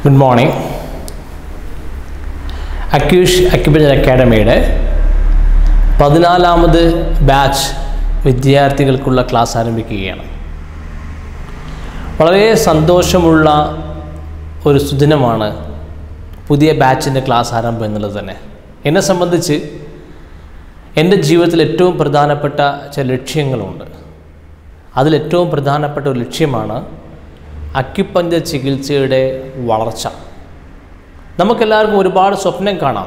Good morning അക്യൂഷ് acupuncture അക്കാഡമിയുടെ പതിനാലാമത് ബാച്ച് വിദ്യാർത്ഥികൾക്കുള്ള ക്ലാസ് ആരംഭിക്കുകയാണ് വളരെ സന്തോഷമുള്ള ഒരു സുദിനമാണ് പുതിയ ബാച്ചിൻ്റെ ക്ലാസ് ആരംഭം എന്നുള്ളത് തന്നെ എന്നെ സംബന്ധിച്ച് എൻ്റെ ജീവിതത്തിൽ ഏറ്റവും പ്രധാനപ്പെട്ട ചില ലക്ഷ്യങ്ങളുണ്ട് അതിലേറ്റവും പ്രധാനപ്പെട്ട ഒരു ലക്ഷ്യമാണ് അക്യുപഞ്ചർ ചികിത്സയുടെ വളർച്ച നമുക്കെല്ലാവർക്കും ഒരുപാട് സ്വപ്നം കാണാം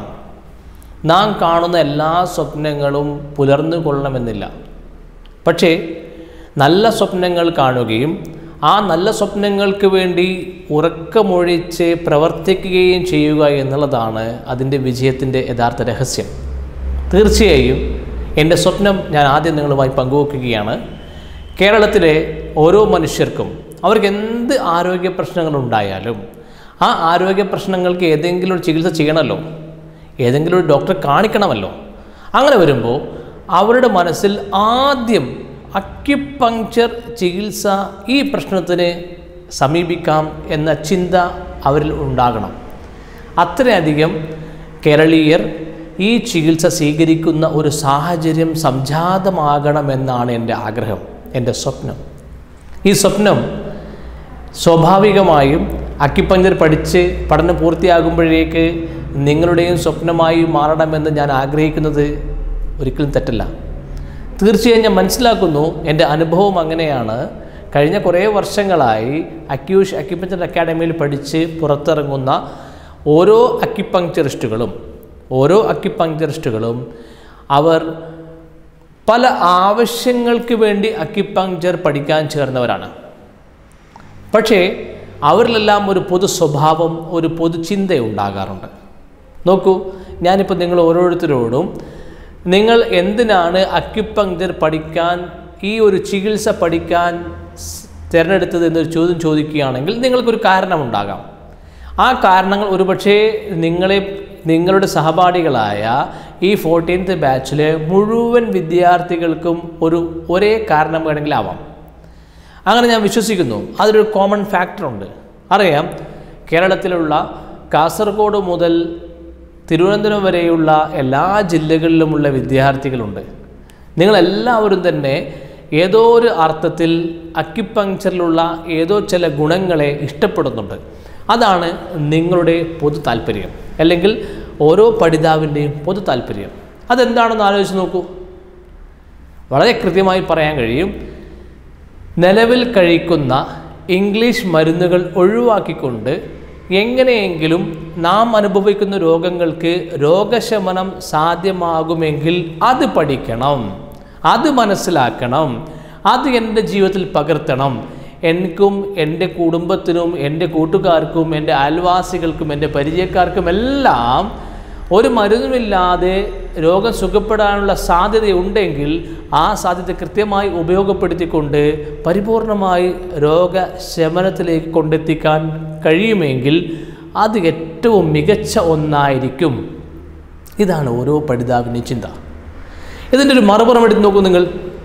നാം കാണുന്ന എല്ലാ സ്വപ്നങ്ങളും പുലർന്നു കൊള്ളണമെന്നില്ല പക്ഷേ നല്ല സ്വപ്നങ്ങൾ കാണുകയും ആ നല്ല സ്വപ്നങ്ങൾക്ക് വേണ്ടി ഉറക്കമൊഴിച്ച് പ്രവർത്തിക്കുകയും ചെയ്യുക എന്നുള്ളതാണ് അതിൻ്റെ വിജയത്തിൻ്റെ യഥാർത്ഥ രഹസ്യം തീർച്ചയായും എൻ്റെ സ്വപ്നം ഞാൻ ആദ്യം നിങ്ങളുമായി പങ്കുവെക്കുകയാണ് കേരളത്തിലെ ഓരോ മനുഷ്യർക്കും അവർക്ക് എന്ത് ആരോഗ്യ പ്രശ്നങ്ങളുണ്ടായാലും ആ ആരോഗ്യ പ്രശ്നങ്ങൾക്ക് ഏതെങ്കിലും ഒരു ചികിത്സ ചെയ്യണമല്ലോ ഏതെങ്കിലും ഒരു ഡോക്ടറെ കാണിക്കണമല്ലോ അങ്ങനെ വരുമ്പോൾ അവരുടെ മനസ്സിൽ ആദ്യം അക്യുപങ്ക്ചർ ചികിത്സ ഈ പ്രശ്നത്തിന് സമീപിക്കാം എന്ന ചിന്ത അവരിൽ ഉണ്ടാകണം അത്രയധികം കേരളീയർ ഈ ചികിത്സ സ്വീകരിക്കുന്ന ഒരു സാഹചര്യം സംജാതമാകണമെന്നാണ് എൻ്റെ ആഗ്രഹം എൻ്റെ സ്വപ്നം ഈ സ്വപ്നം സ്വാഭാവികമായും അക്യുപഞ്ചർ പഠിച്ച് പഠനം പൂർത്തിയാകുമ്പോഴേക്ക് നിങ്ങളുടെയും സ്വപ്നമായി മാറണമെന്ന് ഞാൻ ആഗ്രഹിക്കുന്നത് ഒരിക്കലും തെറ്റല്ല തീർച്ചയായും ഞാൻ മനസ്സിലാക്കുന്നു എൻ്റെ അനുഭവം അങ്ങനെയാണ് കഴിഞ്ഞ കുറേ വർഷങ്ങളായി അക്യൂഷ് അക്യുപഞ്ചർ അക്കാഡമിയിൽ പഠിച്ച് പുറത്തിറങ്ങുന്ന ഓരോ അക്യുപങ്ക്ചറിസ്റ്റുകളും ഓരോ അക്യുപങ്ക്ചറിസ്റ്റുകളും അവർ പല ആവശ്യങ്ങൾക്ക് വേണ്ടി അക്യുപങ്ക്ചർ പഠിക്കാൻ ചേർന്നവരാണ് പക്ഷേ അവരിലെല്ലാം ഒരു പൊതു സ്വഭാവം ഒരു പൊതു ചിന്ത ഉണ്ടാകാറുണ്ട് നോക്കൂ ഞാനിപ്പോൾ നിങ്ങൾ ഓരോരുത്തരോടും നിങ്ങൾ എന്തിനാണ് അക്യുപങ്ക്ചർ പഠിക്കാൻ ഈ ഒരു ചികിത്സ പഠിക്കാൻ സ് തിരഞ്ഞെടുത്തത് എന്നൊരു ചോദ്യം ചോദിക്കുകയാണെങ്കിൽ നിങ്ങൾക്കൊരു കാരണമുണ്ടാകാം ആ കാരണങ്ങൾ ഒരുപക്ഷേ നിങ്ങളെ നിങ്ങളുടെ സഹപാഠികളായ ഈ ഫോർട്ടീൻത്ത് ബാച്ചിലെ മുഴുവൻ വിദ്യാർത്ഥികൾക്കും ഒരു ഒരേ കാരണം വേണമെങ്കിൽ ആവാം അങ്ങനെ ഞാൻ വിശ്വസിക്കുന്നു അതിലൊരു കോമൺ ഫാക്ടറുണ്ട് അറിയാം കേരളത്തിലുള്ള കാസർഗോഡ് മുതൽ തിരുവനന്തപുരം വരെയുള്ള എല്ലാ ജില്ലകളിലുമുള്ള വിദ്യാർത്ഥികളുണ്ട് നിങ്ങളെല്ലാവരും തന്നെ ഏതോ ഒരു അർത്ഥത്തിൽ അക്യുപങ്ക്ചറിലുള്ള ഏതോ ചില ഗുണങ്ങളെ ഇഷ്ടപ്പെടുന്നുണ്ട് അതാണ് നിങ്ങളുടെ പൊതു താല്പര്യം അല്ലെങ്കിൽ ഓരോ പഠിതാവിൻ്റെയും പൊതു താല്പര്യം അതെന്താണെന്ന് ആലോചിച്ച് നോക്കൂ വളരെ കൃത്യമായി പറയാൻ കഴിയും നിലവിൽ കഴിക്കുന്ന ഇംഗ്ലീഷ് മരുന്നുകൾ ഒഴിവാക്കിക്കൊണ്ട് എങ്ങനെയെങ്കിലും നാം അനുഭവിക്കുന്ന രോഗങ്ങൾക്ക് രോഗശമനം സാധ്യമാകുമെങ്കിൽ അത് പഠിക്കണം അത് മനസ്സിലാക്കണം അത് എൻ്റെ ജീവിതത്തിൽ പകർത്തണം എനിക്കും എൻ്റെ കുടുംബത്തിനും എൻ്റെ കൂട്ടുകാർക്കും എൻ്റെ അയൽവാസികൾക്കും എൻ്റെ പരിചയക്കാർക്കും എല്ലാം ഒരു മരുന്നുമില്ലാതെ രോഗം സുഖപ്പെടാനുള്ള സാധ്യതയുണ്ടെങ്കിൽ ആ സാധ്യത കൃത്യമായി ഉപയോഗപ്പെടുത്തിക്കൊണ്ട് പരിപൂർണമായി രോഗശമനത്തിലേക്ക് കൊണ്ടെത്തിക്കാൻ കഴിയുമെങ്കിൽ അത് ഏറ്റവും മികച്ച ഒന്നായിരിക്കും ഇതാണ് ഓരോ പഠിതാവിൻ്റെയും ചിന്ത ഇതിൻ്റെ ഒരു മറുപുറം എടുത്ത് നോക്കൂ നിങ്ങൾ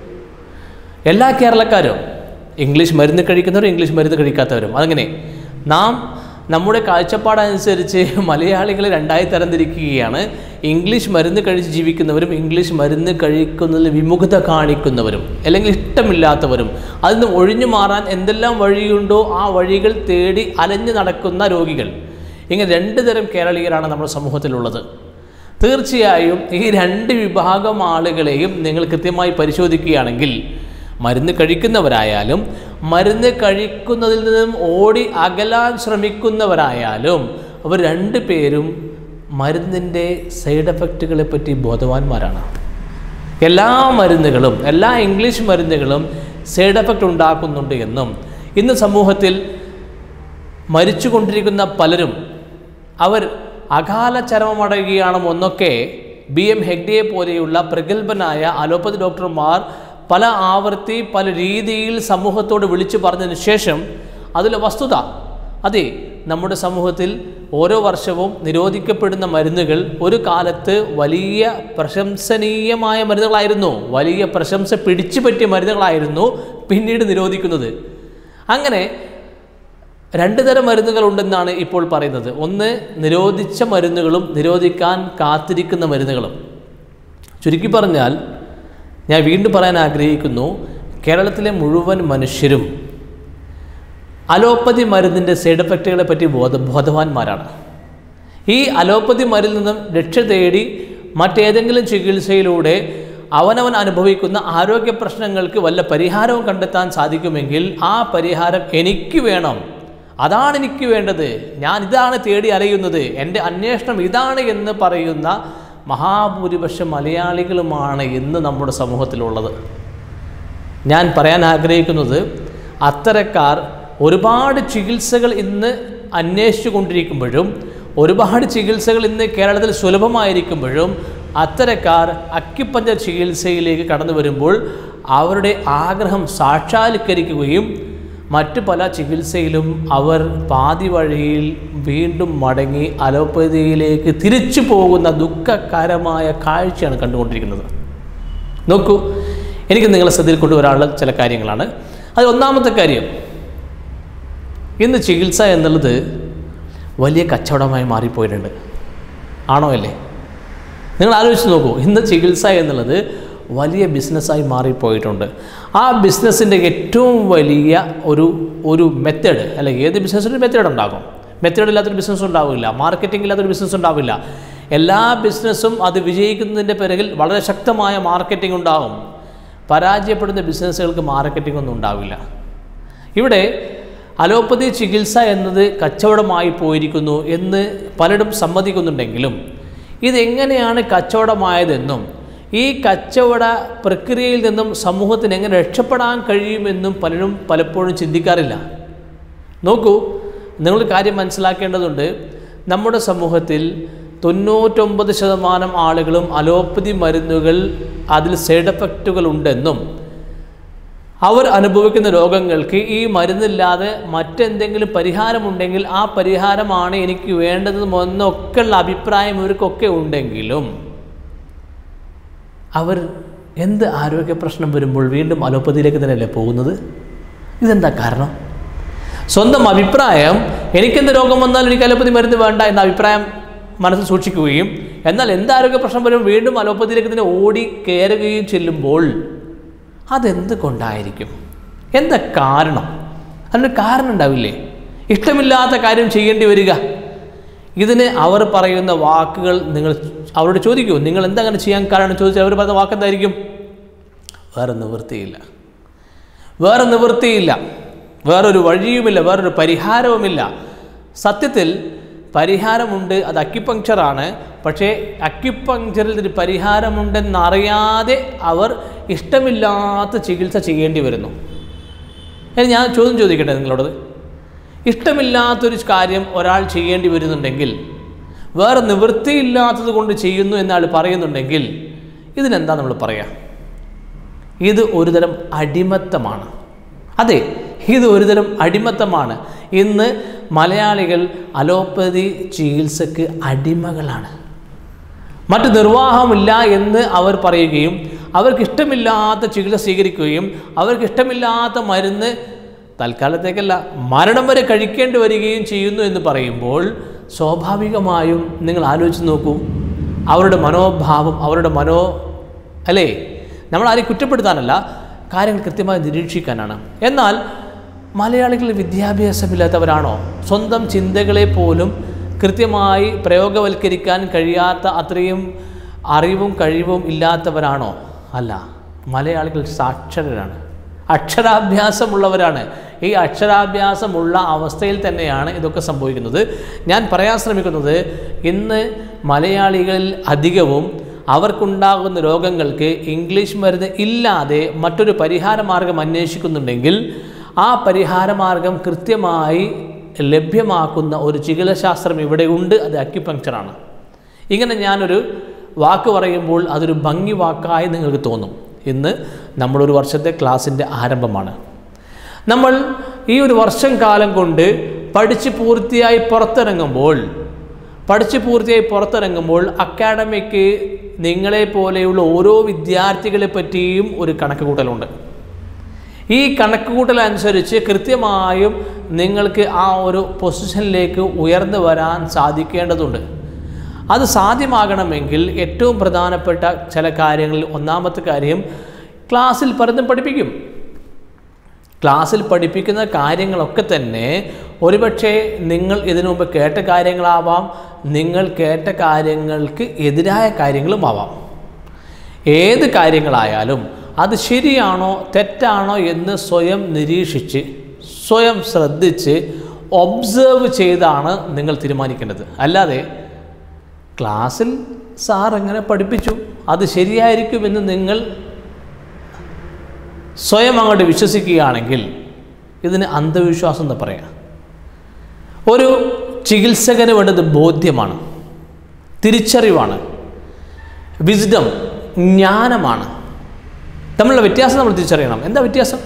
എല്ലാ കേരളക്കാരും ഇംഗ്ലീഷ് മരുന്ന് കഴിക്കുന്നവരും ഇംഗ്ലീഷ് മരുന്ന് കഴിക്കാത്തവരും അതങ്ങനെ നാം നമ്മുടെ കാഴ്ചപ്പാടനുസരിച്ച് മലയാളികളെ രണ്ടായി തരംതിരിക്കുകയാണ് ഇംഗ്ലീഷ് മരുന്ന് കഴിച്ച് ജീവിക്കുന്നവരും ഇംഗ്ലീഷ് മരുന്ന് കഴിക്കുന്നതിൽ വിമുഖത കാണിക്കുന്നവരും അല്ലെങ്കിൽ ഇഷ്ടമില്ലാത്തവരും അതിൽ നിന്ന് ഒഴിഞ്ഞു മാറാൻ എന്തെല്ലാം വഴിയുണ്ടോ ആ വഴികൾ തേടി അലഞ്ഞു നടക്കുന്ന രോഗികൾ ഇങ്ങനെ രണ്ട് തരം കേരളീയരാണ് നമ്മുടെ സമൂഹത്തിലുള്ളത് തീർച്ചയായും ഈ രണ്ട് വിഭാഗം ആളുകളെയും നിങ്ങൾ കൃത്യമായി പരിശോധിക്കുകയാണെങ്കിൽ മരുന്ന് കഴിക്കുന്നവരായാലും മരുന്ന് കഴിക്കുന്നതിൽ നിന്നും ഓടി അകലാൻ ശ്രമിക്കുന്നവരായാലും അവർ രണ്ട് പേരും മരുന്നിൻ്റെ സൈഡ് എഫക്റ്റുകളെ പറ്റി ബോധവാന്മാരാണ് എല്ലാ മരുന്നുകളും എല്ലാ ഇംഗ്ലീഷ് മരുന്നുകളും സൈഡ് എഫക്റ്റ് ഉണ്ടാക്കുന്നുണ്ട് എന്നും ഇന്ന് സമൂഹത്തിൽ മരിച്ചുകൊണ്ടിരിക്കുന്ന പലരും അവർ അകാല ചരമമടയുകയാണെന്നൊക്കെ ബി എം ഹെഗ്ഡയെ പോലെയുള്ള പ്രഗത്ഭനായ അലോപ്പതി ഡോക്ടർമാർ പല ആവർത്തി പല രീതിയിൽ സമൂഹത്തോട് വിളിച്ചു പറഞ്ഞതിന് ശേഷം അതിലെ വസ്തുത അതെ നമ്മുടെ സമൂഹത്തിൽ ഓരോ വർഷവും നിരോധിക്കപ്പെടുന്ന മരുന്നുകൾ ഒരു കാലത്ത് വലിയ പ്രശംസനീയമായ മരുന്നുകളായിരുന്നു വലിയ പ്രശംസ പിടിച്ചു പറ്റിയ മരുന്നുകളായിരുന്നു പിന്നീട് നിരോധിക്കുന്നത് അങ്ങനെ രണ്ട് തരം മരുന്നുകൾ ഉണ്ടെന്നാണ് ഇപ്പോൾ പറയുന്നത് ഒന്ന് നിരോധിച്ച മരുന്നുകളും നിരോധിക്കാൻ കാത്തിരിക്കുന്ന മരുന്നുകളും ചുരുക്കി പറഞ്ഞാൽ ഞാൻ വീണ്ടും പറയാൻ ആഗ്രഹിക്കുന്നു കേരളത്തിലെ മുഴുവൻ മനുഷ്യരും അലോപ്പതി മരുന്നിൻ്റെ സൈഡ് എഫക്റ്റുകളെ പറ്റി ബോധ ബോധവാന്മാരാണ് ഈ അലോപ്പതി മരുന്നിൽ നിന്നും രക്ഷ തേടി മറ്റേതെങ്കിലും ചികിത്സയിലൂടെ അവനവൻ അനുഭവിക്കുന്ന ആരോഗ്യ പ്രശ്നങ്ങൾക്ക് വല്ല പരിഹാരവും കണ്ടെത്താൻ സാധിക്കുമെങ്കിൽ ആ പരിഹാരം എനിക്ക് വേണം അതാണ് എനിക്ക് വേണ്ടത് ഞാൻ ഇതാണ് തേടി അലയുന്നത് എൻ്റെ അന്വേഷണം ഇതാണ് എന്ന് പറയുന്ന മഹാഭൂരിപക്ഷം മലയാളികളുമാണ് ഇന്ന് നമ്മുടെ സമൂഹത്തിലുള്ളത് ഞാൻ പറയാൻ ആഗ്രഹിക്കുന്നത് അത്തരക്കാർ ഒരുപാട് ചികിത്സകൾ ഇന്ന് അന്വേഷിച്ചു കൊണ്ടിരിക്കുമ്പോഴും ഒരുപാട് ചികിത്സകൾ ഇന്ന് കേരളത്തിൽ സുലഭമായിരിക്കുമ്പോഴും അത്തരക്കാർ അക്കിപ്പഞ്ചർ ചികിത്സയിലേക്ക് കടന്നു വരുമ്പോൾ അവരുടെ ആഗ്രഹം സാക്ഷാത്കരിക്കുകയും മറ്റു പല ചികിത്സയിലും അവർ പാതി വഴിയിൽ വീണ്ടും മടങ്ങി അലോപ്പതിയിലേക്ക് തിരിച്ചു പോകുന്ന ദുഃഖകരമായ കാഴ്ചയാണ് കണ്ടുകൊണ്ടിരിക്കുന്നത് നോക്കൂ എനിക്ക് നിങ്ങളെ ശ്രദ്ധയിൽ കൊണ്ടുവരാനുള്ള ചില കാര്യങ്ങളാണ് അത് ഒന്നാമത്തെ കാര്യം ഇന്ന് ചികിത്സ എന്നുള്ളത് വലിയ കച്ചവടമായി മാറിപ്പോയിട്ടുണ്ട് ആണോ അല്ലേ നിങ്ങൾ ആലോചിച്ച് നോക്കൂ ഇന്ന് ചികിത്സ എന്നുള്ളത് വലിയ ബിസിനസ്സായി മാറിപ്പോയിട്ടുണ്ട് ആ ബിസിനസ്സിൻ്റെ ഏറ്റവും വലിയ ഒരു ഒരു മെത്തേഡ് അല്ലെ ഏത് ബിസിനസ്സിനും മെത്തേഡ് ഉണ്ടാകും മെത്തേഡ് ഇല്ലാത്തൊരു ബിസിനസ് ഉണ്ടാവില്ല മാർക്കറ്റിംഗ് ഇല്ലാത്തൊരു ബിസിനസ് ഉണ്ടാവില്ല എല്ലാ ബിസിനസ്സും അത് വിജയിക്കുന്നതിൻ്റെ പിറകിൽ വളരെ ശക്തമായ മാർക്കറ്റിംഗ് ഉണ്ടാകും പരാജയപ്പെടുന്ന ബിസിനസ്സുകൾക്ക് മാർക്കറ്റിംഗ് ഒന്നും ഉണ്ടാവില്ല ഇവിടെ അലോപ്പതി ചികിത്സ എന്നത് കച്ചവടമായി പോയിരിക്കുന്നു എന്ന് പലരും സമ്മതിക്കുന്നുണ്ടെങ്കിലും ഇതെങ്ങനെയാണ് കച്ചവടമായതെന്നും ഈ കച്ചവട പ്രക്രിയയിൽ നിന്നും സമൂഹത്തിന് എങ്ങനെ രക്ഷപ്പെടാൻ കഴിയുമെന്നും പലരും പലപ്പോഴും ചിന്തിക്കാറില്ല നോക്കൂ നിങ്ങൾ കാര്യം മനസ്സിലാക്കേണ്ടതുണ്ട് നമ്മുടെ സമൂഹത്തിൽ തൊണ്ണൂറ്റൊമ്പത് ശതമാനം ആളുകളും അലോപ്പതി മരുന്നുകൾ അതിൽ സൈഡ് എഫക്റ്റുകൾ ഉണ്ടെന്നും അവർ അനുഭവിക്കുന്ന രോഗങ്ങൾക്ക് ഈ മരുന്നില്ലാതെ മറ്റെന്തെങ്കിലും പരിഹാരമുണ്ടെങ്കിൽ ആ പരിഹാരമാണ് എനിക്ക് വേണ്ടതെന്നും എന്നൊക്കെയുള്ള അഭിപ്രായം ഇവർക്കൊക്കെ ഉണ്ടെങ്കിലും അവർ എന്ത് ആരോഗ്യ പ്രശ്നം വരുമ്പോൾ വീണ്ടും അലോപ്പതിയിലേക്ക് തന്നെയല്ലേ പോകുന്നത് ഇതെന്താ കാരണം സ്വന്തം അഭിപ്രായം എനിക്കെന്ത് രോഗം വന്നാലും എനിക്ക് അലോപ്പതി മരുന്ന് വേണ്ട എന്ന അഭിപ്രായം മനസ്സിൽ സൂക്ഷിക്കുകയും എന്നാൽ എന്ത് ആരോഗ്യ പ്രശ്നം വരും വീണ്ടും അലോപ്പതിയിലേക്ക് തന്നെ ഓടി കയറുകയും ചെല്ലുമ്പോൾ അതെന്ത് കൊണ്ടായിരിക്കും എന്താ കാരണം അതിനൊരു കാരണം ഉണ്ടാവില്ലേ ഇഷ്ടമില്ലാത്ത കാര്യം ചെയ്യേണ്ടി വരിക ഇതിന് അവർ പറയുന്ന വാക്കുകൾ നിങ്ങൾ അവരോട് ചോദിക്കൂ നിങ്ങൾ എന്താ അങ്ങനെ ചെയ്യാൻ കാരണം ചോദിച്ചാൽ അവർ പറയുന്ന വാക്ക് എന്തായിരിക്കും വേറെ നിവൃത്തിയില്ല വേറെ നിവൃത്തിയില്ല വേറൊരു വഴിയുമില്ല വേറൊരു പരിഹാരവുമില്ല സത്യത്തിൽ പരിഹാരമുണ്ട് അത് അക്യുപങ്ക്ചറാണ് പക്ഷേ അക്യുപങ്ക്ചറിൽ ഒരു പരിഹാരമുണ്ടെന്നറിയാതെ അവർ ഇഷ്ടമില്ലാത്ത ചികിത്സ ചെയ്യേണ്ടി വരുന്നു ഇനി ഞാൻ ചോദ്യം ചോദിക്കട്ടെ നിങ്ങളോട് ഇഷ്ടമില്ലാത്തൊരു കാര്യം ഒരാൾ ചെയ്യേണ്ടി വരുന്നുണ്ടെങ്കിൽ വേറെ നിവൃത്തിയില്ലാത്തത് കൊണ്ട് ചെയ്യുന്നു എന്നാൾ പറയുന്നുണ്ടെങ്കിൽ ഇതിനെന്താ നമ്മൾ പറയുക ഇത് ഒരുതരം അടിമത്തമാണ് അതെ ഇത് ഒരുതരം അടിമത്തമാണ് ഇന്ന് മലയാളികൾ അലോപ്പതി ചികിത്സക്ക് അടിമകളാണ് മറ്റ് നിർവാഹമില്ല എന്ന് അവർ പറയുകയും അവർക്ക് ഇഷ്ടമില്ലാത്ത ചികിത്സ സ്വീകരിക്കുകയും അവർക്ക് ഇഷ്ടമില്ലാത്ത മരുന്ന് തൽക്കാലത്തേക്കല്ല മരണം വരെ കഴിക്കേണ്ടി വരികയും ചെയ്യുന്നു എന്ന് പറയുമ്പോൾ സ്വാഭാവികമായും നിങ്ങൾ ആലോചിച്ച് നോക്കൂ അവരുടെ മനോഭാവം അവരുടെ മനോ അല്ലേ നമ്മൾ ആരെയും കുറ്റപ്പെടുത്താനല്ല കാര്യങ്ങൾ കൃത്യമായി നിരീക്ഷിക്കാനാണ് എന്നാൽ മലയാളികൾ വിദ്യാഭ്യാസമില്ലാത്തവരാണോ സ്വന്തം ചിന്തകളെ പോലും കൃത്യമായി പ്രയോഗവൽക്കരിക്കാൻ കഴിയാത്ത അത്രയും അറിവും കഴിവും ഇല്ലാത്തവരാണോ അല്ല മലയാളികൾ സാക്ഷരരാണ് അക്ഷരാഭ്യാസമുള്ളവരാണ് ഈ അക്ഷരാഭ്യാസമുള്ള അവസ്ഥയിൽ തന്നെയാണ് ഇതൊക്കെ സംഭവിക്കുന്നത് ഞാൻ പറയാൻ ശ്രമിക്കുന്നത് ഇന്ന് മലയാളികളിൽ അധികവും അവർക്കുണ്ടാകുന്ന രോഗങ്ങൾക്ക് ഇംഗ്ലീഷ് മരുന്ന് ഇല്ലാതെ മറ്റൊരു പരിഹാര മാർഗം അന്വേഷിക്കുന്നുണ്ടെങ്കിൽ ആ പരിഹാര മാർഗം കൃത്യമായി ലഭ്യമാക്കുന്ന ഒരു ചികിത്സാശാസ്ത്രം ഇവിടെ ഉണ്ട് അത് അക്യുപങ്ക്ചറാണ് ഇങ്ങനെ ഞാനൊരു വാക്ക് പറയുമ്പോൾ അതൊരു ഭംഗി വാക്കായി നിങ്ങൾക്ക് തോന്നും ഇന്ന് നമ്മളൊരു വർഷത്തെ ക്ലാസ്സിൻ്റെ ആരംഭമാണ് നമ്മൾ ഈ ഒരു വർഷം കാലം കൊണ്ട് പഠിച്ച് പൂർത്തിയായി പുറത്തിറങ്ങുമ്പോൾ പഠിച്ച് പൂർത്തിയായി പുറത്തിറങ്ങുമ്പോൾ അക്കാഡമിക്ക് നിങ്ങളെ പോലെയുള്ള ഓരോ വിദ്യാർത്ഥികളെ പറ്റിയും ഒരു കണക്ക് കൂട്ടലുണ്ട് ഈ കണക്കുകൂട്ടലനുസരിച്ച് കൃത്യമായും നിങ്ങൾക്ക് ആ ഒരു പൊസിഷനിലേക്ക് ഉയർന്നു വരാൻ സാധിക്കേണ്ടതുണ്ട് അത് സാധ്യമാകണമെങ്കിൽ ഏറ്റവും പ്രധാനപ്പെട്ട ചില കാര്യങ്ങളിൽ ഒന്നാമത്തെ കാര്യം ക്ലാസ്സിൽ പലതും പഠിപ്പിക്കും ക്ലാസ്സിൽ പഠിപ്പിക്കുന്ന കാര്യങ്ങളൊക്കെ തന്നെ ഒരുപക്ഷെ നിങ്ങൾ ഇതിനു മുമ്പ് കേട്ട കാര്യങ്ങളാവാം നിങ്ങൾ കേട്ട കാര്യങ്ങൾക്ക് എതിരായ കാര്യങ്ങളും ആവാം ഏത് കാര്യങ്ങളായാലും അത് ശരിയാണോ തെറ്റാണോ എന്ന് സ്വയം നിരീക്ഷിച്ച് സ്വയം ശ്രദ്ധിച്ച് ഒബ്സേർവ് ചെയ്താണ് നിങ്ങൾ തീരുമാനിക്കേണ്ടത് അല്ലാതെ ക്ലാസ്സിൽ സാർ എങ്ങനെ പഠിപ്പിച്ചു അത് ശരിയായിരിക്കുമെന്ന് നിങ്ങൾ സ്വയം അങ്ങോട്ട് വിശ്വസിക്കുകയാണെങ്കിൽ ഇതിന് അന്ധവിശ്വാസം എന്ന് പറയാം ഒരു ചികിത്സകന് വേണ്ടത് ബോധ്യമാണ് തിരിച്ചറിവാണ് വിസ്ഡം ജ്ഞാനമാണ് തമ്മിലുള്ള വ്യത്യാസം നമ്മൾ തിരിച്ചറിയണം എന്താ വ്യത്യാസം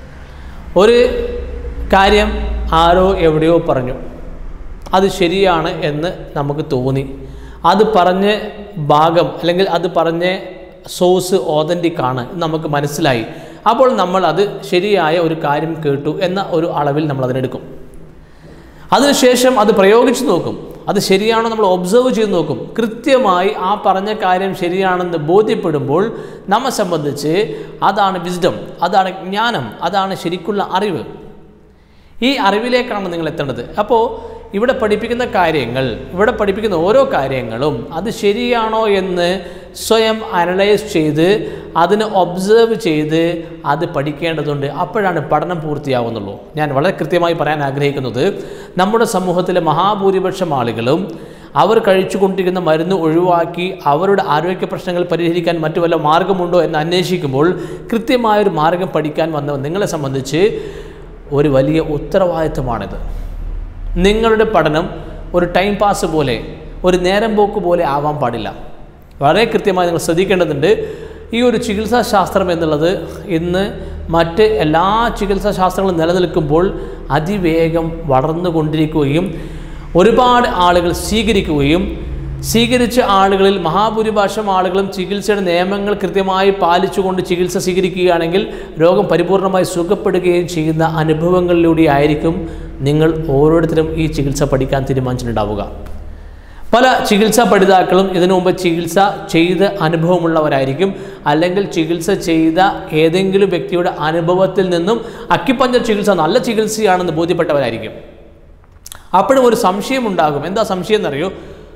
ഒരു കാര്യം ആരോ എവിടെയോ പറഞ്ഞു അത് ശരിയാണ് എന്ന് നമുക്ക് തോന്നി അത് പറഞ്ഞ ഭാഗം അല്ലെങ്കിൽ അത് പറഞ്ഞ സോഴ്സ് ഓതൻറ്റിക് ആണ് എന്ന് നമുക്ക് മനസ്സിലായി അപ്പോൾ നമ്മൾ അത് ശരിയായ ഒരു കാര്യം കേട്ടു എന്ന ഒരു അളവിൽ നമ്മൾ അതിനെടുക്കും അതിനുശേഷം അത് പ്രയോഗിച്ച് നോക്കും അത് ശരിയാണോ നമ്മൾ ഒബ്സർവ് ചെയ്ത് നോക്കും കൃത്യമായി ആ പറഞ്ഞ കാര്യം ശരിയാണെന്ന് ബോധ്യപ്പെടുമ്പോൾ നമ്മെ സംബന്ധിച്ച് അതാണ് വിസ്ഡം അതാണ് ജ്ഞാനം അതാണ് ശരിക്കുള്ള അറിവ് ഈ അറിവിലേക്കാണ് നിങ്ങൾ എത്തേണ്ടത് അപ്പോൾ ഇവിടെ പഠിപ്പിക്കുന്ന കാര്യങ്ങൾ ഇവിടെ പഠിപ്പിക്കുന്ന ഓരോ കാര്യങ്ങളും അത് ശരിയാണോ എന്ന് സ്വയം അനലൈസ് ചെയ്ത് അതിനെ ഒബ്സേർവ് ചെയ്ത് അത് പഠിക്കേണ്ടതുണ്ട് അപ്പോഴാണ് പഠനം പൂർത്തിയാവുന്നുള്ളൂ ഞാൻ വളരെ കൃത്യമായി പറയാൻ ആഗ്രഹിക്കുന്നത് നമ്മുടെ സമൂഹത്തിലെ മഹാഭൂരിപക്ഷം ആളുകളും അവർ കഴിച്ചുകൊണ്ടിരിക്കുന്ന മരുന്ന് ഒഴിവാക്കി അവരുടെ ആരോഗ്യ പ്രശ്നങ്ങൾ പരിഹരിക്കാൻ മറ്റു വല്ല മാർഗമുണ്ടോ എന്ന് അന്വേഷിക്കുമ്പോൾ കൃത്യമായൊരു മാർഗം പഠിക്കാൻ വന്ന നിങ്ങളെ സംബന്ധിച്ച് ഒരു വലിയ ഉത്തരവാദിത്തമാണിത് നിങ്ങളുടെ പഠനം ഒരു ടൈം പാസ് പോലെ ഒരു നേരം പോക്ക് പോലെ ആവാൻ പാടില്ല വളരെ കൃത്യമായി നിങ്ങൾ ശ്രദ്ധിക്കേണ്ടതുണ്ട് ഈ ഒരു ചികിത്സാ ശാസ്ത്രം എന്നുള്ളത് ഇന്ന് മറ്റ് എല്ലാ ചികിത്സാ ശാസ്ത്രങ്ങളും നിലനിൽക്കുമ്പോൾ അതിവേഗം വളർന്നുകൊണ്ടിരിക്കുകയും ഒരുപാട് ആളുകൾ സ്വീകരിക്കുകയും സ്വീകരിച്ച ആളുകളിൽ മഹാഭൂരിഭാഷം ആളുകളും ചികിത്സയുടെ നിയമങ്ങൾ കൃത്യമായി പാലിച്ചുകൊണ്ട് ചികിത്സ സ്വീകരിക്കുകയാണെങ്കിൽ രോഗം പരിപൂർണമായി സുഖപ്പെടുകയും ചെയ്യുന്ന അനുഭവങ്ങളിലൂടെ ആയിരിക്കും നിങ്ങൾ ഓരോരുത്തരും ഈ ചികിത്സ പഠിക്കാൻ തീരുമാനിച്ചിട്ടുണ്ടാവുക പല ചികിത്സാ പഠിതാക്കളും ഇതിനു മുമ്പ് ചികിത്സ ചെയ്ത അനുഭവമുള്ളവരായിരിക്കും അല്ലെങ്കിൽ ചികിത്സ ചെയ്ത ഏതെങ്കിലും വ്യക്തിയുടെ അനുഭവത്തിൽ നിന്നും അക്കിപ്പഞ്ചർ ചികിത്സ നല്ല ചികിത്സയാണെന്ന് ബോധ്യപ്പെട്ടവരായിരിക്കും അപ്പോഴും ഒരു സംശയം ഉണ്ടാകും എന്താ സംശയം എന്നറിയോ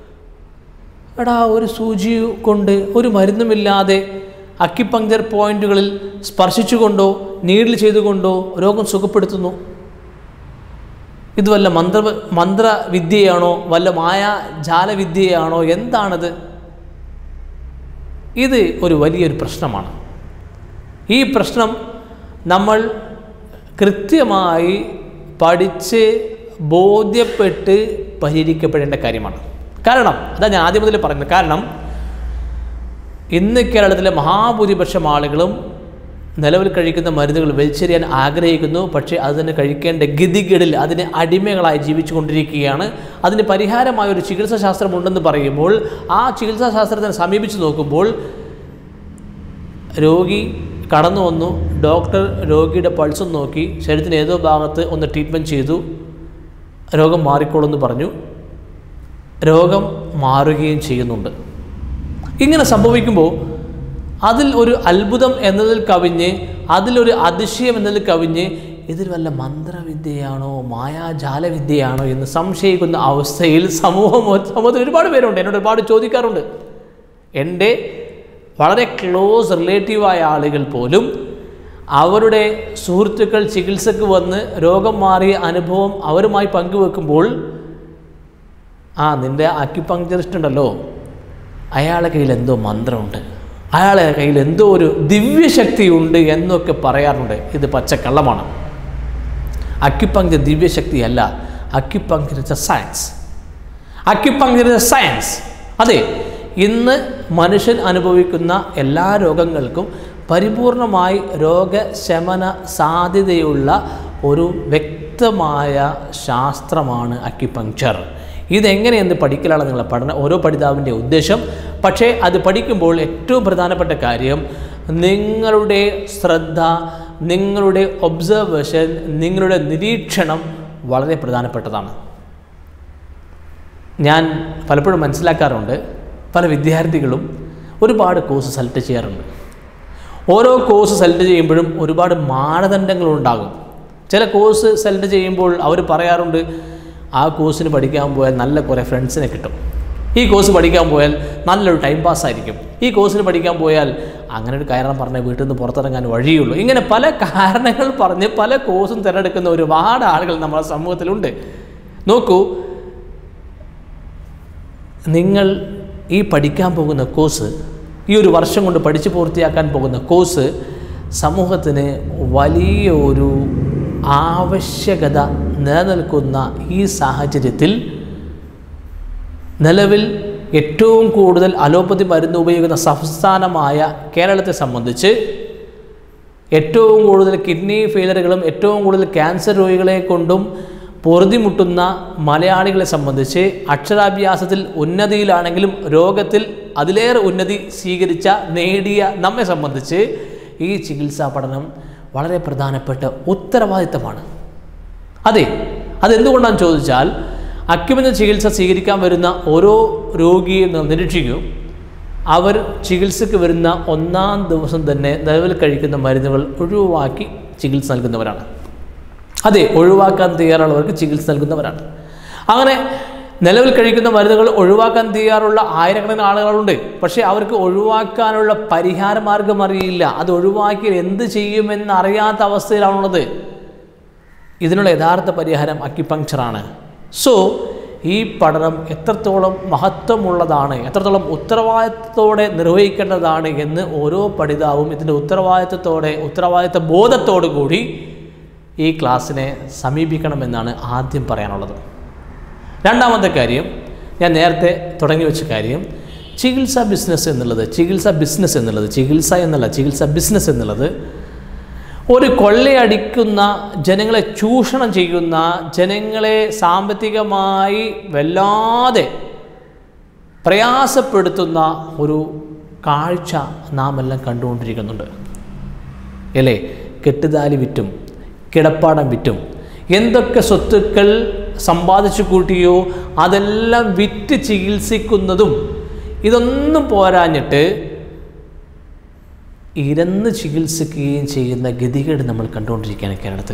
എടാ ഒരു സൂചി കൊണ്ട് ഒരു മരുന്നുമില്ലാതെ അക്കിപ്പങ്ചർ പോയിന്റുകളിൽ സ്പർശിച്ചുകൊണ്ടോ നീഡിൽ ചെയ്തുകൊണ്ടോ രോഗം സുഖപ്പെടുത്തുന്നു ഇത് വല്ല മന്ത്ര മന്ത്രവിദ്യയാണോ വല്ല മായാജാലവിദ്യയാണോ എന്താണത് ഇത് ഒരു വലിയൊരു പ്രശ്നമാണ് ഈ പ്രശ്നം നമ്മൾ കൃത്യമായി പഠിച്ച് ബോധ്യപ്പെട്ട് പരിഹരിക്കപ്പെടേണ്ട കാര്യമാണ് കാരണം അതാ ഞാൻ ആദ്യം മുതൽ പറയുന്നത് കാരണം ഇന്ന് കേരളത്തിലെ മഹാഭൂരിപക്ഷം ആളുകളും നിലവിൽ കഴിക്കുന്ന മരുന്നുകൾ വലിച്ചെറിയാൻ ആഗ്രഹിക്കുന്നു പക്ഷേ അതിന് കഴിക്കേണ്ട ഗതികേടിൽ അതിന് അടിമകളായി ജീവിച്ചു കൊണ്ടിരിക്കുകയാണ് അതിന് പരിഹാരമായ ഒരു ചികിത്സാ ശാസ്ത്രമുണ്ടെന്ന് പറയുമ്പോൾ ആ ചികിത്സാ ശാസ്ത്രത്തിനെ സമീപിച്ച് നോക്കുമ്പോൾ രോഗി കടന്നു വന്നു ഡോക്ടർ രോഗിയുടെ പൾസും നോക്കി ശരീരത്തിന് ഏതോ ഭാഗത്ത് ഒന്ന് ട്രീറ്റ്മെൻറ്റ് ചെയ്തു രോഗം മാറിക്കോളെന്ന് പറഞ്ഞു രോഗം മാറുകയും ചെയ്യുന്നുണ്ട് ഇങ്ങനെ സംഭവിക്കുമ്പോൾ അതിൽ ഒരു അത്ഭുതം എന്നതിൽ കവിഞ്ഞ് അതിലൊരു അതിശയം എന്നതിൽ കവിഞ്ഞ് ഇതിൽ വല്ല മന്ത്രവിദ്യയാണോ മായാജാലവിദ്യയാണോ എന്ന് സംശയിക്കുന്ന അവസ്ഥയിൽ സമൂഹം സമൂഹത്തിൽ ഒരുപാട് പേരുണ്ട് എന്നോട് ഒരുപാട് ചോദിക്കാറുണ്ട് എൻ്റെ വളരെ ക്ലോസ് റിലേറ്റീവായ ആളുകൾ പോലും അവരുടെ സുഹൃത്തുക്കൾ ചികിത്സക്ക് വന്ന് രോഗം മാറിയ അനുഭവം അവരുമായി പങ്കുവെക്കുമ്പോൾ ആ നിൻ്റെ അക്യുപങ്ക്ചറിസ്റ്റ് ഉണ്ടല്ലോ അയാളുടെ കയ്യിൽ എന്തോ മന്ത്രമുണ്ട് അയാളുടെ കയ്യിൽ എന്തോ ഒരു ദിവ്യശക്തി ഉണ്ട് എന്നൊക്കെ പറയാറുണ്ട് ഇത് പച്ചക്കള്ളമാണ് അക്യുപങ്ക്ചർ ദിവ്യശക്തിയല്ല acupuncture is a science acupuncture is a science അതെ ഇന്ന് മനുഷ്യൻ അനുഭവിക്കുന്ന എല്ലാ രോഗങ്ങൾക്കും പരിപൂർണമായി രോഗശമന സാധ്യതയുള്ള ഒരു വ്യക്തമായ ശാസ്ത്രമാണ് അക്യുപങ്ക്ചർ ഇതെങ്ങനെയെന്ന് പഠിക്കലാണ് നിങ്ങളുടെ പഠന ഓരോ പഠിതാവിൻ്റെ ഉദ്ദേശം പക്ഷേ അത് പഠിക്കുമ്പോൾ ഏറ്റവും പ്രധാനപ്പെട്ട കാര്യം നിങ്ങളുടെ ശ്രദ്ധ നിങ്ങളുടെ ഒബ്സർവേഷൻ നിങ്ങളുടെ നിരീക്ഷണം വളരെ പ്രധാനപ്പെട്ടതാണ് ഞാൻ പലപ്പോഴും മനസ്സിലാക്കാറുണ്ട് പല വിദ്യാർത്ഥികളും ഒരുപാട് കോഴ്സ് സെലക്ട് ചെയ്യാറുണ്ട് ഓരോ കോഴ്സ് സെലക്ട് ചെയ്യുമ്പോഴും ഒരുപാട് മാനദണ്ഡങ്ങളുണ്ടാകും ചില കോഴ്സ് സെലക്ട് ചെയ്യുമ്പോൾ അവർ പറയാറുണ്ട് ആ കോഴ്സിന് പഠിക്കാൻ പോയാൽ നല്ല കുറേ ഫ്രണ്ട്സിനെ കിട്ടും ഈ കോഴ്സ് പഠിക്കാൻ പോയാൽ നല്ലൊരു ടൈം പാസ് ആയിരിക്കും ഈ കോഴ്സിന് പഠിക്കാൻ പോയാൽ അങ്ങനെ ഒരു കാരണം പറഞ്ഞാൽ വീട്ടിൽ നിന്ന് പുറത്തിറങ്ങാൻ വഴിയുള്ളൂ ഇങ്ങനെ പല കാരണങ്ങൾ പറഞ്ഞ് പല കോഴ്സും തിരഞ്ഞെടുക്കുന്ന ഒരുപാട് ആളുകൾ നമ്മുടെ സമൂഹത്തിലുണ്ട് നോക്കൂ നിങ്ങൾ ഈ പഠിക്കാൻ പോകുന്ന കോഴ്സ് ഈ ഒരു വർഷം കൊണ്ട് പഠിച്ചു പൂർത്തിയാക്കാൻ പോകുന്ന കോഴ്സ് സമൂഹത്തിന് വലിയ ഒരു ആവശ്യകത നിലനിൽക്കുന്ന ഈ സാഹചര്യത്തിൽ നിലവിൽ ഏറ്റവും കൂടുതൽ അലോപ്പതി മരുന്ന് ഉപയോഗിക്കുന്ന സംസ്ഥാനമായ കേരളത്തെ സംബന്ധിച്ച് ഏറ്റവും കൂടുതൽ കിഡ്നി ഫെയിലറുകളും ഏറ്റവും കൂടുതൽ ക്യാൻസർ രോഗികളെ കൊണ്ടും പൊറുതിമുട്ടുന്ന മലയാളികളെ സംബന്ധിച്ച് അക്ഷരാഭ്യാസത്തിൽ ഉന്നതിയിലാണെങ്കിലും രോഗത്തിൽ അതിലേറെ ഉന്നതി സ്വീകരിച്ച നേടിയ നമ്മെ സംബന്ധിച്ച് ഈ ചികിത്സാ പഠനം വളരെ പ്രധാനപ്പെട്ട ഉത്തരവാദിത്തമാണ് അതെ അതെന്തുകൊണ്ടാണെന്ന് ചോദിച്ചാൽ അക്യുമെന്ന ചികിത്സ സ്വീകരിക്കാൻ വരുന്ന ഓരോ രോഗിയും നാം നിരീക്ഷിക്കൂ അവർ ചികിത്സക്ക് വരുന്ന ഒന്നാം ദിവസം തന്നെ നിലവിൽ കഴിക്കുന്ന മരുന്നുകൾ ഒഴിവാക്കി ചികിത്സ നൽകുന്നവരാണ് അതെ ഒഴിവാക്കാൻ തയ്യാറുള്ളവർക്ക് ചികിത്സ നൽകുന്നവരാണ് അങ്ങനെ നിലവിൽ കഴിക്കുന്ന മരുന്നുകൾ ഒഴിവാക്കാൻ തയ്യാറുള്ള ആയിരക്കണക്കിന് ആളുകളുണ്ട് പക്ഷേ അവർക്ക് ഒഴിവാക്കാനുള്ള പരിഹാര മാർഗം അറിയില്ല അത് ഒഴിവാക്കി എന്ത് ചെയ്യുമെന്ന് അറിയാത്ത അവസ്ഥയിലാണുള്ളത് ഇതിനുള്ള യഥാർത്ഥ പരിഹാരം അക്യുപങ്ക്ചറാണ് സോ ഈ പഠനം എത്രത്തോളം മഹത്വമുള്ളതാണ് എത്രത്തോളം ഉത്തരവാദിത്തത്തോടെ നിർവഹിക്കേണ്ടതാണ് എന്ന് ഓരോ പഠിതാവും ഇതിൻ്റെ ഉത്തരവാദിത്തത്തോടെ ഉത്തരവാദിത്ത ബോധത്തോടു കൂടി ഈ ക്ലാസ്സിനെ സമീപിക്കണമെന്നാണ് ആദ്യം പറയാനുള്ളത് രണ്ടാമത്തെ കാര്യം ഞാൻ നേരത്തെ തുടങ്ങി വെച്ച കാര്യം ചികിത്സ ബിസിനസ് എന്നുള്ളത് ചികിത്സ ബിസിനസ് എന്നുള്ളത് ചികിത്സ എന്നല്ല ചികിത്സ ബിസിനസ് എന്നുള്ളത് ഒരു കൊള്ളയടിക്കുന്ന ജനങ്ങളെ ചൂഷണം ചെയ്യുന്ന ജനങ്ങളെ സാമ്പത്തികമായി വല്ലാതെ പ്രയാസപ്പെടുത്തുന്ന ഒരു കാഴ്ച നാം എല്ലാം കണ്ടുകൊണ്ടിരിക്കുന്നുണ്ട് അല്ലേ കെട്ടുതാലി വിറ്റും കിടപ്പാടം വിറ്റും എന്തൊക്കെ സ്വത്തുക്കൾ സമ്പാദിച്ചു കൂട്ടിയോ അതെല്ലാം വിറ്റ് ചികിത്സിക്കുന്നതും ഇതൊന്നും പോരാഞ്ഞിട്ട് ഇരന്ന് ചികിത്സിക്കുകയും ചെയ്യുന്ന ഗതികേട് നമ്മൾ കണ്ടുകൊണ്ടിരിക്കുകയാണ് കേരളത്തിൽ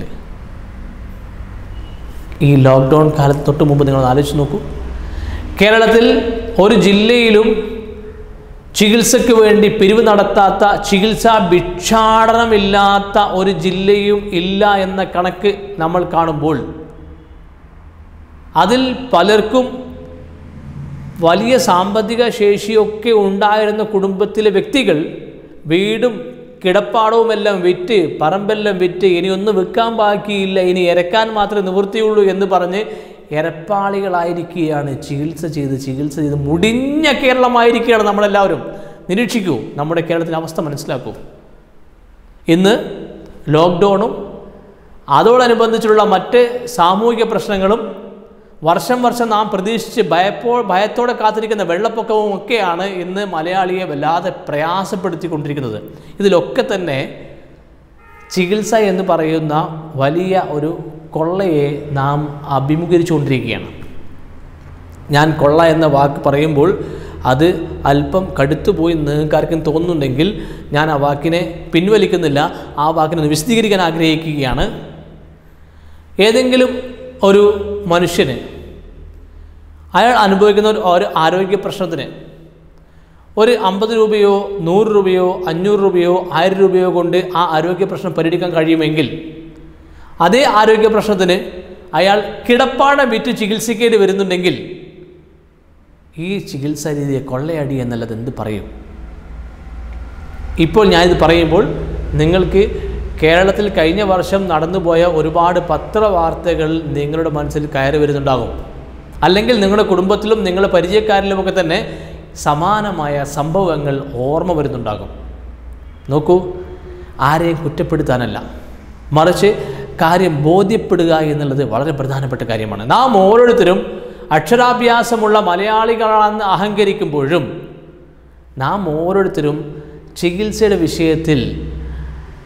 ഈ ലോക്ക്ഡൗൺ കാലത്ത് തൊട്ട് മുമ്പ് നിങ്ങൾ ആലോചിച്ച് നോക്കൂ കേരളത്തിൽ ഒരു ജില്ലയിലും ചികിത്സയ്ക്ക് വേണ്ടി പിരിവ് നടത്താത്ത ചികിത്സാ ഭിക്ഷാടനമില്ലാത്ത ഒരു ജില്ലയും ഇല്ല എന്ന കണക്ക് നമ്മൾ കാണുമ്പോൾ അതിൽ പലർക്കും വലിയ സാമ്പത്തിക ശേഷിയൊക്കെ ഉണ്ടായിരുന്ന കുടുംബത്തിലെ വ്യക്തികൾ വീടും കിടപ്പാടവുമെല്ലാം വിറ്റ് പറമ്പെല്ലാം വിറ്റ് ഇനിയൊന്നും വിൽക്കാൻ ബാക്കിയില്ല ഇനി ഇരക്കാൻ മാത്രമേ നിവൃത്തിയുള്ളൂ എന്ന് പറഞ്ഞ് ഇരപ്പാളികളായിരിക്കുകയാണ് ചികിത്സ ചെയ്ത് ചികിത്സ ചെയ്ത് മുടിഞ്ഞ കേരളമായിരിക്കുകയാണ് നമ്മളെല്ലാവരും നിരീക്ഷിക്കൂ നമ്മുടെ കേരളത്തിൻ്റെ അവസ്ഥ മനസ്സിലാക്കൂ ഇന്ന് ലോക്ക്ഡൗണും അതോടനുബന്ധിച്ചുള്ള മറ്റ് സാമൂഹിക പ്രശ്നങ്ങളും വർഷം വർഷം നാം പ്രതീക്ഷിച്ച് ഭയപ്പോ ഭയത്തോടെ കാത്തിരിക്കുന്ന വെള്ളപ്പൊക്കവും ഒക്കെയാണ് ഇന്ന് മലയാളിയെ വല്ലാതെ പ്രയാസപ്പെടുത്തിക്കൊണ്ടിരിക്കുന്നത് ഇതിലൊക്കെ തന്നെ ചികിത്സ എന്ന് പറയുന്ന വലിയ ഒരു കൊള്ളയെ നാം അഭിമുഖീകരിച്ചുകൊണ്ടിരിക്കുകയാണ് ഞാൻ കൊള്ള എന്ന വാക്ക് പറയുമ്പോൾ അത് അല്പം കടുത്തുപോയി നിങ്ങൾക്കാർക്കും തോന്നുന്നുണ്ടെങ്കിൽ ഞാൻ ആ വാക്കിനെ പിൻവലിക്കുന്നില്ല ആ വാക്കിനെ ഒന്ന് വിശദീകരിക്കാൻ ആഗ്രഹിക്കുകയാണ് ഏതെങ്കിലും ഒരു മനുഷ്യന് അയാൾ അനുഭവിക്കുന്ന ഒരു ഒരു ആരോഗ്യ പ്രശ്നത്തിന് ഒരു അമ്പത് രൂപയോ നൂറ് രൂപയോ അഞ്ഞൂറ് രൂപയോ ആയിരം രൂപയോ കൊണ്ട് ആ ആരോഗ്യ പ്രശ്നം പരിഹരിക്കാൻ കഴിയുമെങ്കിൽ അതേ ആരോഗ്യ പ്രശ്നത്തിന് അയാൾ കിടപ്പാടം വിറ്റ് ചികിത്സിക്കേണ്ടി വരുന്നുണ്ടെങ്കിൽ ഈ ചികിത്സാ രീതിയെ കൊള്ളയടി എന്നുള്ളത് എന്ത് പറയും ഇപ്പോൾ ഞാനിത് പറയുമ്പോൾ നിങ്ങൾക്ക് കേരളത്തിൽ കഴിഞ്ഞ വർഷം നടന്നുപോയ ഒരുപാട് പത്രവാർത്തകൾ നിങ്ങളുടെ മനസ്സിൽ കയറി വരുന്നുണ്ടാകും അല്ലെങ്കിൽ നിങ്ങളുടെ കുടുംബത്തിലും നിങ്ങളുടെ പരിചയക്കാരിലുമൊക്കെ തന്നെ സമാനമായ സംഭവങ്ങൾ ഓർമ്മ വരുന്നുണ്ടാകും നോക്കൂ ആരെയും കുറ്റപ്പെടുത്താനല്ല മറിച്ച് കാര്യം ബോധ്യപ്പെടുക എന്നുള്ളത് വളരെ പ്രധാനപ്പെട്ട കാര്യമാണ് നാം ഓരോരുത്തരും അക്ഷരാഭ്യാസമുള്ള മലയാളികളാണെന്ന് അഹങ്കരിക്കുമ്പോഴും നാം ഓരോരുത്തരും ചികിത്സയുടെ വിഷയത്തിൽ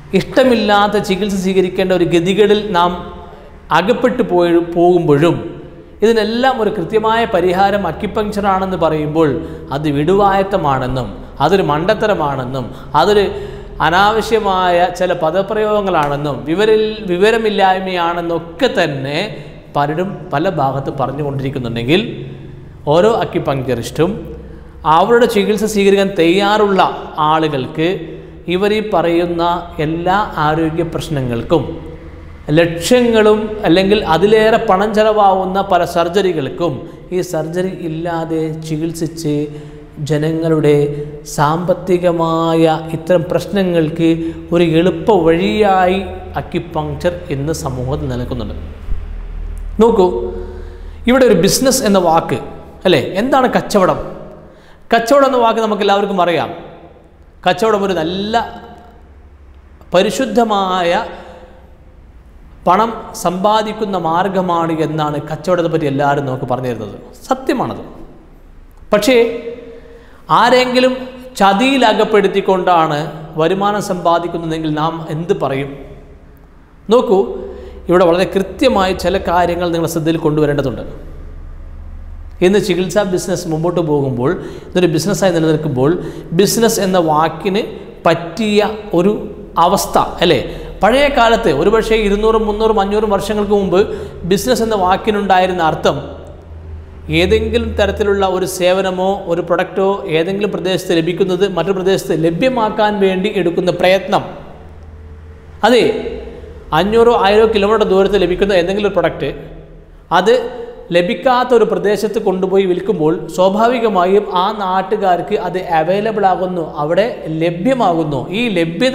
ഇഷ്ടമില്ലാത്ത ചികിത്സ സ്വീകരിക്കേണ്ട ഒരു ഗതികളിൽ നാം അകപ്പെട്ടു പോയി പോകുമ്പോഴും ഇതിനെല്ലാം ഒരു കൃത്യമായ പരിഹാരം അക്യുപങ്ക്ചറാണെന്ന് പറയുമ്പോൾ അത് വിടുവായത്തമാണെന്നും അതൊരു മണ്ടത്തരമാണെന്നും അതൊരു അനാവശ്യമായ ചില പദപ്രയോഗങ്ങളാണെന്നും വിവരിൽ വിവരമില്ലായ്മയാണെന്നൊക്കെ തന്നെ പലരും പല ഭാഗത്ത് പറഞ്ഞുകൊണ്ടിരിക്കുന്നുണ്ടെങ്കിൽ ഓരോ അക്യുപങ്ക്ചറിസ്റ്റും അവരുടെ ചികിത്സ സ്വീകരിക്കാൻ തയ്യാറുള്ള ആളുകൾക്ക് ഇവർ ഈ പറയുന്ന എല്ലാ ആരോഗ്യ പ്രശ്നങ്ങൾക്കും ലക്ഷ്യങ്ങളും അല്ലെങ്കിൽ അതിലേറെ പണം ചെലവാകുന്ന പല സർജറികൾക്കും ഈ സർജറി ഇല്ലാതെ ചികിത്സിച്ച് ജനങ്ങളുടെ സാമ്പത്തികമായ ഇത്തരം പ്രശ്നങ്ങൾക്ക് ഒരു എളുപ്പ വഴിയായി അക്യുപങ്ക്ചർ ഇന്ന് സമൂഹത്തിൽ നിലനിൽക്കുന്നുണ്ട് നോക്കൂ ഇവിടെ ഒരു ബിസിനസ് എന്ന വാക്ക് അല്ലേ എന്താണ് കച്ചവടം കച്ചവടം എന്ന വാക്ക് നമുക്ക് എല്ലാവർക്കും അറിയാം കച്ചവടം ഒരു നല്ല പരിശുദ്ധമായ പണം സമ്പാദിക്കുന്ന മാർഗമാണ് എന്നാണ് കച്ചവടത്തെ പറ്റി എല്ലാവരും നമുക്ക് പറഞ്ഞു തരുന്നത് സത്യമാണത് പക്ഷേ ആരെങ്കിലും ചതിയിലകപ്പെടുത്തിക്കൊണ്ടാണ് വരുമാനം സമ്പാദിക്കുന്നതെങ്കിൽ നാം എന്ത് പറയും നോക്കൂ ഇവിടെ വളരെ കൃത്യമായി ചില കാര്യങ്ങൾ നിങ്ങൾ ശ്രദ്ധയിൽ കൊണ്ടുവരേണ്ടതുണ്ട് ഇന്ന് ചികിത്സാ ബിസിനസ് മുമ്പോട്ട് പോകുമ്പോൾ ഇതൊരു ബിസിനസ്സായി നിലനിൽക്കുമ്പോൾ ബിസിനസ് എന്ന വാക്കിന് പറ്റിയ ഒരു അവസ്ഥ അല്ലേ പഴയ കാലത്ത് ഒരുപക്ഷെ ഇരുന്നൂറും മുന്നൂറും അഞ്ഞൂറും വർഷങ്ങൾക്ക് മുമ്പ് ബിസിനസ് എന്ന വാക്കിനുണ്ടായിരുന്ന അർത്ഥം ഏതെങ്കിലും തരത്തിലുള്ള ഒരു സേവനമോ ഒരു പ്രൊഡക്റ്റോ ഏതെങ്കിലും പ്രദേശത്ത് ലഭിക്കുന്നത് മറ്റൊരു പ്രദേശത്ത് ലഭ്യമാക്കാൻ വേണ്ടി എടുക്കുന്ന പ്രയത്നം അതെ അഞ്ഞൂറോ ആയിരോ കിലോമീറ്റർ ദൂരത്ത് ലഭിക്കുന്ന എന്തെങ്കിലും ഒരു പ്രൊഡക്റ്റ് അത് ലഭിക്കാത്ത ഒരു പ്രദേശത്ത് കൊണ്ടുപോയി വിൽക്കുമ്പോൾ സ്വാഭാവികമായും ആ നാട്ടുകാർക്ക് അത് അവൈലബിൾ ആകുന്നു അവിടെ ലഭ്യമാകുന്നു ഈ ലഭ്യത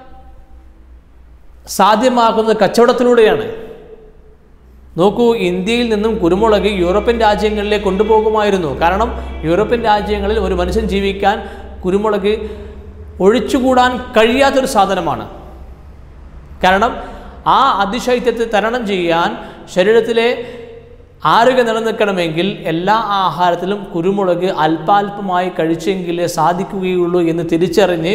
സാധ്യമാക്കുന്നത് കച്ചവടത്തിലൂടെയാണ് നോക്കൂ ഇന്ത്യയിൽ നിന്നും കുരുമുളക് യൂറോപ്യൻ രാജ്യങ്ങളിലേക്ക് കൊണ്ടുപോകുമായിരുന്നു കാരണം യൂറോപ്യൻ രാജ്യങ്ങളിൽ ഒരു മനുഷ്യൻ ജീവിക്കാൻ കുരുമുളക് ഒഴിച്ചുകൂടാൻ കഴിയാത്തൊരു സാധനമാണ് കാരണം ആ അതിശൈത്യത്തെ തരണം ചെയ്യാൻ ശരീരത്തിലെ ആരോഗ്യം നിലനിൽക്കണമെങ്കിൽ എല്ലാ ആഹാരത്തിലും കുരുമുളക് അല്പാൽപമായി കഴിച്ചെങ്കിലേ സാധിക്കുകയുള്ളൂ എന്ന് തിരിച്ചറിഞ്ഞ്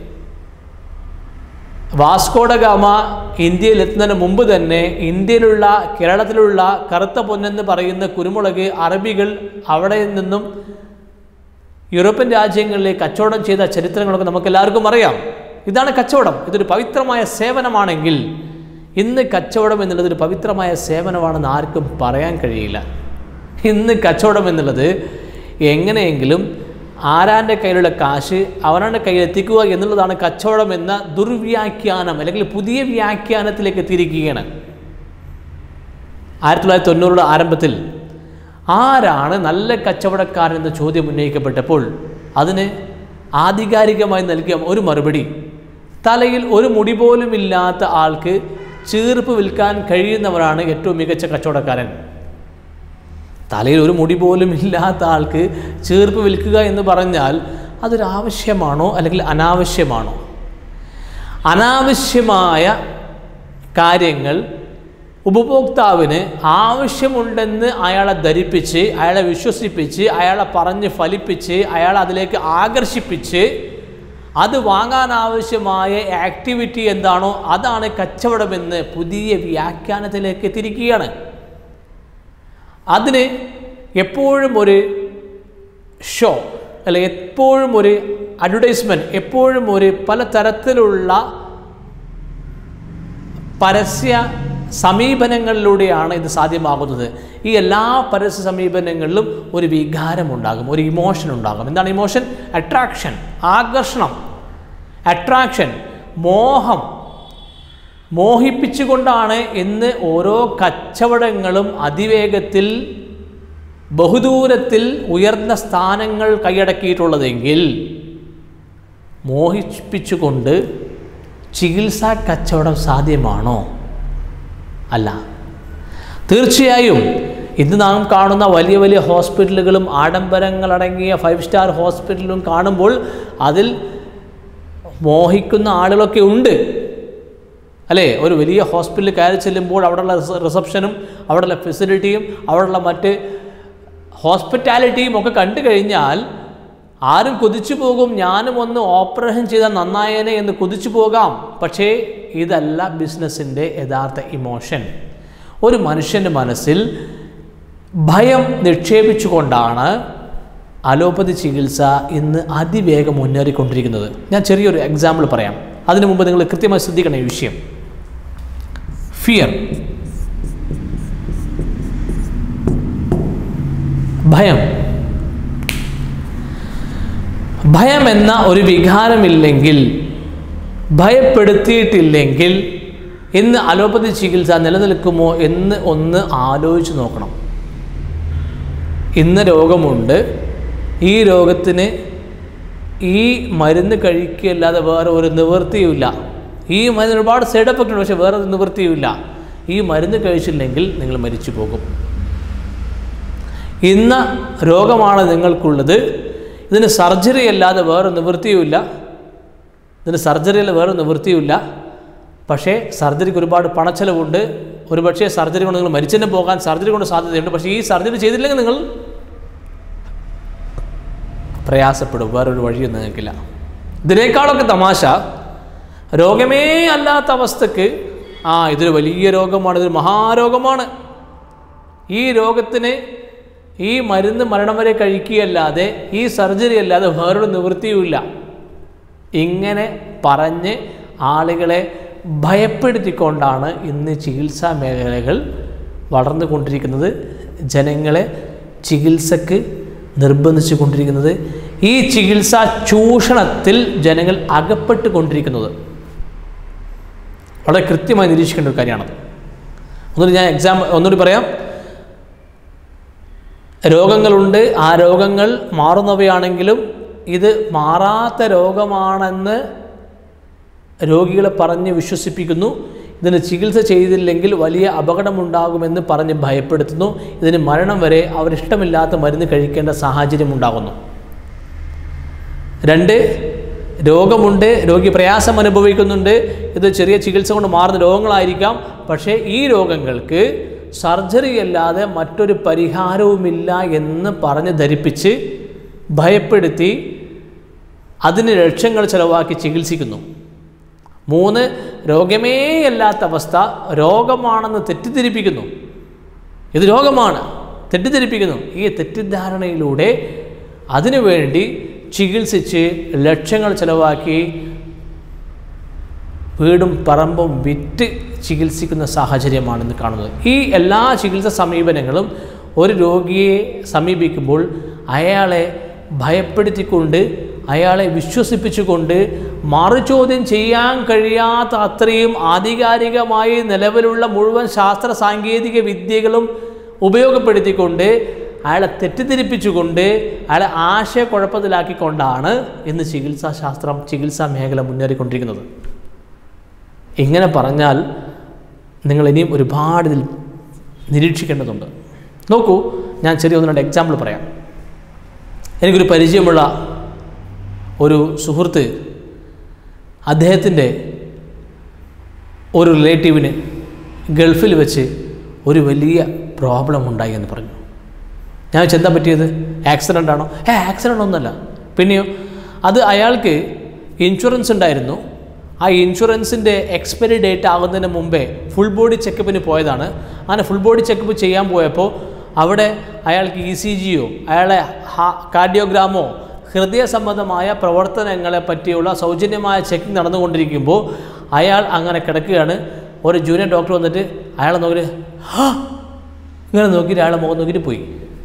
വാസ്കോഡഗാമ ഇന്ത്യയിൽ എത്തുന്നതിന് മുമ്പ് തന്നെ ഇന്ത്യയിലുള്ള കേരളത്തിലുള്ള കറുത്ത പൊന്നെന്ന് പറയുന്ന കുരുമുളക് അറബികൾ അവിടെ നിന്നും യൂറോപ്യൻ രാജ്യങ്ങളിലേക്ക് കച്ചവടം ചെയ്ത ചരിത്രങ്ങളൊക്കെ നമുക്ക് എല്ലാവർക്കും അറിയാം ഇതാണ് കച്ചവടം ഇതൊരു പവിത്രമായ സേവനമാണെങ്കിൽ ഇന്ന് കച്ചവടം എന്നുള്ളത് ഒരു പവിത്രമായ സേവനമാണെന്ന് ആർക്കും പറയാൻ കഴിയില്ല ഇന്ന് കച്ചവടം എന്നുള്ളത് എങ്ങനെയെങ്കിലും ആരാൻ്റെ കയ്യിലുള്ള കാശ് അവനവൻ്റെ കയ്യിൽ എത്തിക്കുക എന്നുള്ളതാണ് കച്ചവടം എന്ന ദുർവ്യാഖ്യാനം അല്ലെങ്കിൽ പുതിയ വ്യാഖ്യാനത്തിലേക്ക് എത്തിയിരിക്കുകയാണ് ആയിരത്തി തൊള്ളായിരത്തി തൊണ്ണൂറുടെ ആരംഭത്തിൽ ആരാണ് നല്ല കച്ചവടക്കാരൻ എന്ന ചോദ്യം ഉന്നയിക്കപ്പെട്ടപ്പോൾ അതിന് ആധികാരികമായി നൽകിയ ഒരു മറുപടി തലയിൽ ഒരു മുടി പോലും ഇല്ലാത്ത ആൾക്ക് ചീർപ്പ് വിൽക്കാൻ കഴിയുന്നവരാണ് ഏറ്റവും മികച്ച കച്ചവടക്കാരൻ തലയിൽ ഒരു മുടി പോലും ഇല്ലാത്ത ആൾക്ക് ചീർപ്പ് വിൽക്കുക എന്ന് പറഞ്ഞാൽ അതൊരു ആവശ്യമാണോ അല്ലെങ്കിൽ അനാവശ്യമാണോ അനാവശ്യമായ കാര്യങ്ങൾ ഉപഭോക്താവിന് ആവശ്യമുണ്ടെന്ന് അയാളെ ധരിപ്പിച്ച് അയാളെ വിശ്വസിപ്പിച്ച് അയാളെ പറഞ്ഞ് ഫലിപ്പിച്ച് അയാളെ അതിലേക്ക് ആകർഷിപ്പിച്ച് അത് വാങ്ങാൻ ആവശ്യമായ ആക്ടിവിറ്റി എന്താണോ അതാണ് കച്ചവടമെന്ന് പുതിയ വ്യാഖ്യാനത്തിലേക്ക് എത്തിയിരിക്കുകയാണ് അതിന് എപ്പോഴും ഒരു ഷോ അല്ലെ എപ്പോഴും ഒരു അഡ്വർടൈസ്മെൻറ്റ് എപ്പോഴും ഒരു പലതരത്തിലുള്ള പരസ്യ സമീപനങ്ങളിലൂടെയാണ് ഇത് സാധ്യമാകുന്നത് ഈ എല്ലാ പരസ്യ സമീപനങ്ങളിലും ഒരു വികാരമുണ്ടാകും ഒരു ഇമോഷൻ ഉണ്ടാകും എന്താണ് ഇമോഷൻ അട്രാക്ഷൻ ആകർഷണം അട്രാക്ഷൻ മോഹം മോഹിപ്പിച്ചുകൊണ്ടാണ് ഇന്ന് ഓരോ കച്ചവടങ്ങളും അതിവേഗത്തിൽ ബഹുദൂരത്തിൽ ഉയർന്ന സ്ഥാനങ്ങൾ കൈയടക്കിയിട്ടുള്ളതെങ്കിൽ മോഹിപ്പിച്ചുകൊണ്ട് ചികിത്സാ കച്ചവടം സാധ്യമാണോ അല്ല തീർച്ചയായും ഇന്ന് നാം കാണുന്ന വലിയ വലിയ ഹോസ്പിറ്റലുകളും ആഡംബരങ്ങളടങ്ങിയ ഫൈവ് സ്റ്റാർ ഹോസ്പിറ്റലും കാണുമ്പോൾ അതിൽ മോഹിക്കുന്ന ആളുകളൊക്കെ ഉണ്ട് അല്ലേ ഒരു വലിയ ഹോസ്പിറ്റലിൽ കയറി ചെല്ലുമ്പോൾ അവിടെയുള്ള റിസ- റിസപ്ഷനും അവിടെയുള്ള ഫെസിലിറ്റിയും അവിടെയുള്ള മറ്റ് ഹോസ്പിറ്റാലിറ്റിയും ഒക്കെ കണ്ടു കഴിഞ്ഞാൽ ആരും കൊതിച്ചു പോകും ഞാനും ഒന്ന് ഓപ്പറേഷൻ ചെയ്താൽ നന്നായേനെ എന്ന് കൊതിച്ചു പോകാം പക്ഷേ ഇതല്ല ബിസിനസ്സിൻ്റെ യഥാർത്ഥ ഇമോഷൻ ഒരു മനുഷ്യൻ്റെ മനസ്സിൽ ഭയം നിക്ഷേപിച്ചുകൊണ്ടാണ് അലോപ്പതി ചികിത്സ ഇന്ന് അതിവേഗം മുന്നേറിക്കൊണ്ടിരിക്കുന്നത് ഞാൻ ചെറിയൊരു എക്സാമ്പിൾ പറയാം അതിനു മുമ്പ് നിങ്ങൾ കൃത്യമായി ശ്രദ്ധിക്കണം ഈ വിഷയം ഫിയർ ഭയം ഭയം എന്ന ഒരു വികാരമില്ലെങ്കിൽ ഭയപ്പെടുത്തിയിട്ടില്ലെങ്കിൽ ഇന്ന് അലോപ്പതി ചികിത്സ നിലനിൽക്കുമോ എന്ന് ഒന്ന് ആലോചിച്ച് നോക്കണം ഇന്ന് രോഗമുണ്ട് ഈ രോഗത്തിന് ഈ മരുന്ന് കഴിക്കുകയല്ലാതെ വേറെ ഒരു നിവൃത്തിയുമില്ല ഈ മരുന്ന് ഒരുപാട് സൈഡ് എഫക്റ്റ് ഉണ്ട് പക്ഷേ വേറെ ഒരു നിവൃത്തിയുമില്ല ഈ മരുന്ന് കഴിച്ചില്ലെങ്കിൽ നിങ്ങൾ മരിച്ചു പോകും ഇന്ന രോഗമാണ് നിങ്ങൾക്കുള്ളത് ഇതിന് സർജറി അല്ലാതെ വേറെ നിവൃത്തിയുമില്ല ഇതിന് സർജറി അല്ല വേറെ നിവൃത്തിയുമില്ല പക്ഷേ സർജറിക്ക് ഒരുപാട് പണച്ചെലവുണ്ട് ഒരുപക്ഷേ സർജറി കൊണ്ട് നിങ്ങൾ മരിച്ചതിന് പോകാൻ സർജറി കൊണ്ട് സാധ്യതയുണ്ട് പക്ഷേ ഈ സർജറി ചെയ്തില്ലെങ്കിൽ നിങ്ങൾ പ്രയാസപ്പെടും വേറൊരു വഴിയും നിങ്ങൾക്കില്ല ഇതിനേക്കാളൊക്കെ തമാശ രോഗമേ അല്ലാത്ത അവസ്ഥക്ക് ആ ഇതൊരു വലിയ രോഗമാണ് ഇതൊരു മഹാരോഗമാണ് ഈ രോഗത്തിന് ഈ മരുന്ന് മരണം വരെ കഴിക്കുകയല്ലാതെ ഈ സർജറി അല്ലാതെ വേറൊരു നിവൃത്തിയുമില്ല ഇങ്ങനെ പറഞ്ഞ് ആളുകളെ ഭയപ്പെടുത്തിക്കൊണ്ടാണ് ഇന്ന് ചികിത്സാ മേഖലകൾ വളർന്നുകൊണ്ടിരിക്കുന്നത് ജനങ്ങളെ ചികിത്സക്ക് നിർബന്ധിച്ചു കൊണ്ടിരിക്കുന്നത് ഈ ചികിത്സാ ചൂഷണത്തിൽ ജനങ്ങൾ അകപ്പെട്ട് കൊണ്ടിരിക്കുന്നത് വളരെ കൃത്യമായി നിരീക്ഷിക്കേണ്ട ഒരു കാര്യമാണത് ഒന്നുകൂടി ഞാൻ എക്സാം ഒന്നുകൂടി പറയാം രോഗങ്ങളുണ്ട് ആ രോഗങ്ങൾ മാറുന്നവയാണെങ്കിലും ഇത് മാറാത്ത രോഗമാണെന്ന് രോഗികളെ പറഞ്ഞ് വിശ്വസിപ്പിക്കുന്നു ഇതിന് ചികിത്സ ചെയ്തില്ലെങ്കിൽ വലിയ അപകടമുണ്ടാകുമെന്ന് പറഞ്ഞ് ഭയപ്പെടുത്തുന്നു ഇതിന് മരണം വരെ അവരിഷ്ടമില്ലാത്ത മരുന്ന് കഴിക്കേണ്ട സാഹചര്യം ഉണ്ടാകുന്നു രണ്ട് രോഗമുണ്ട് രോഗി പ്രയാസം അനുഭവിക്കുന്നുണ്ട് ഇത് ചെറിയ ചികിത്സ കൊണ്ട് മാറുന്ന രോഗങ്ങളായിരിക്കാം പക്ഷേ ഈ രോഗങ്ങൾക്ക് സർജറി അല്ലാതെ മറ്റൊരു പരിഹാരവുമില്ല എന്ന് പറഞ്ഞ് ധരിപ്പിച്ച് ഭയപ്പെടുത്തി അതിന് ലക്ഷങ്ങൾ ചെലവാക്കി ചികിത്സിക്കുന്നു മൂന്ന് രോഗമേ അല്ലാത്ത അവസ്ഥ രോഗമാണെന്ന് തെറ്റിദ്ധരിപ്പിക്കുന്നു ഇത് രോഗമാണ് തെറ്റിദ്ധരിപ്പിക്കുന്നു ഈ തെറ്റിദ്ധാരണയിലൂടെ അതിനുവേണ്ടി ചികിത്സിച്ച് ലക്ഷങ്ങൾ ചെലവാക്കി വീടും പറമ്പും വിറ്റ് ചികിത്സിക്കുന്ന സാഹചര്യമാണ് ഇന്ന് കാണുന്നത് ഈ എല്ലാ ചികിത്സാ സമീപനങ്ങളും ഒരു രോഗിയെ സമീപിക്കുമ്പോൾ അയാളെ ഭയപ്പെടുത്തിക്കൊണ്ട് അയാളെ വിശ്വസിപ്പിച്ചുകൊണ്ട് മറുചോദ്യം ചെയ്യാൻ കഴിയാത്ത അത്രയും ആധികാരികമായി നിലവിലുള്ള മുഴുവൻ ശാസ്ത്ര സാങ്കേതിക വിദ്യകളും ഉപയോഗപ്പെടുത്തിക്കൊണ്ട് അയാളെ തെറ്റിദ്ധരിപ്പിച്ചുകൊണ്ട് അയാളെ ആശയക്കുഴപ്പത്തിലാക്കിക്കൊണ്ടാണ് ഇന്ന് ചികിത്സാ ശാസ്ത്രം ചികിത്സാ മേഖല മുന്നേറിക്കൊണ്ടിരിക്കുന്നത് ഇങ്ങനെ പറഞ്ഞാൽ നിങ്ങൾ ഇനിയും ഒരുപാട് ഇതിൽ നിരീക്ഷിക്കേണ്ടതുണ്ട് നോക്കൂ ഞാൻ ചെറിയ ഒന്ന് രണ്ട് എക്സാമ്പിൾ പറയാം എനിക്കൊരു പരിചയമുള്ള ഒരു സുഹൃത്ത് അദ്ദേഹത്തിൻ്റെ ഒരു റിലേറ്റീവിന് ഗൾഫിൽ വെച്ച് ഒരു വലിയ പ്രോബ്ലം ഉണ്ടായി എന്ന് പറഞ്ഞു ഞാൻ ചോദിച്ചു, എന്താ പറ്റിയത് ആക്സിഡൻ്റ് ആണോ ഏ ആക്സിഡൻ്റ് ഒന്നുമല്ല പിന്നെയോ അത് അയാൾക്ക് ഇൻഷുറൻസ് ഉണ്ടായിരുന്നു ആ ഇൻഷുറൻസിൻ്റെ എക്സ്പയറി ഡേറ്റ് ആകുന്നതിന് മുമ്പേ ഫുൾ ബോഡി ചെക്കപ്പിന് പോയതാണ് അങ്ങനെ ഫുൾ ബോഡി ചെക്കപ്പ് ചെയ്യാൻ പോയപ്പോൾ അവിടെ അയാൾക്ക് ഇ സി ജിയോ അയാളെ കാർഡിയോഗ്രാമോ ഹൃദയ സംബന്ധമായ പ്രവർത്തനങ്ങളെ പറ്റിയുള്ള സൗജന്യമായ ചെക്കിംഗ് നടന്നുകൊണ്ടിരിക്കുമ്പോൾ അയാൾ അങ്ങനെ കിടക്കുകയാണ് ഒരു ജൂനിയർ ഡോക്ടർ വന്നിട്ട് അയാളെ നോക്കിയിട്ട് "ഹാ!" ഇങ്ങനെ നോക്കിയിട്ട് അയാളെ മുഖം നോക്കിയിട്ട് പോയി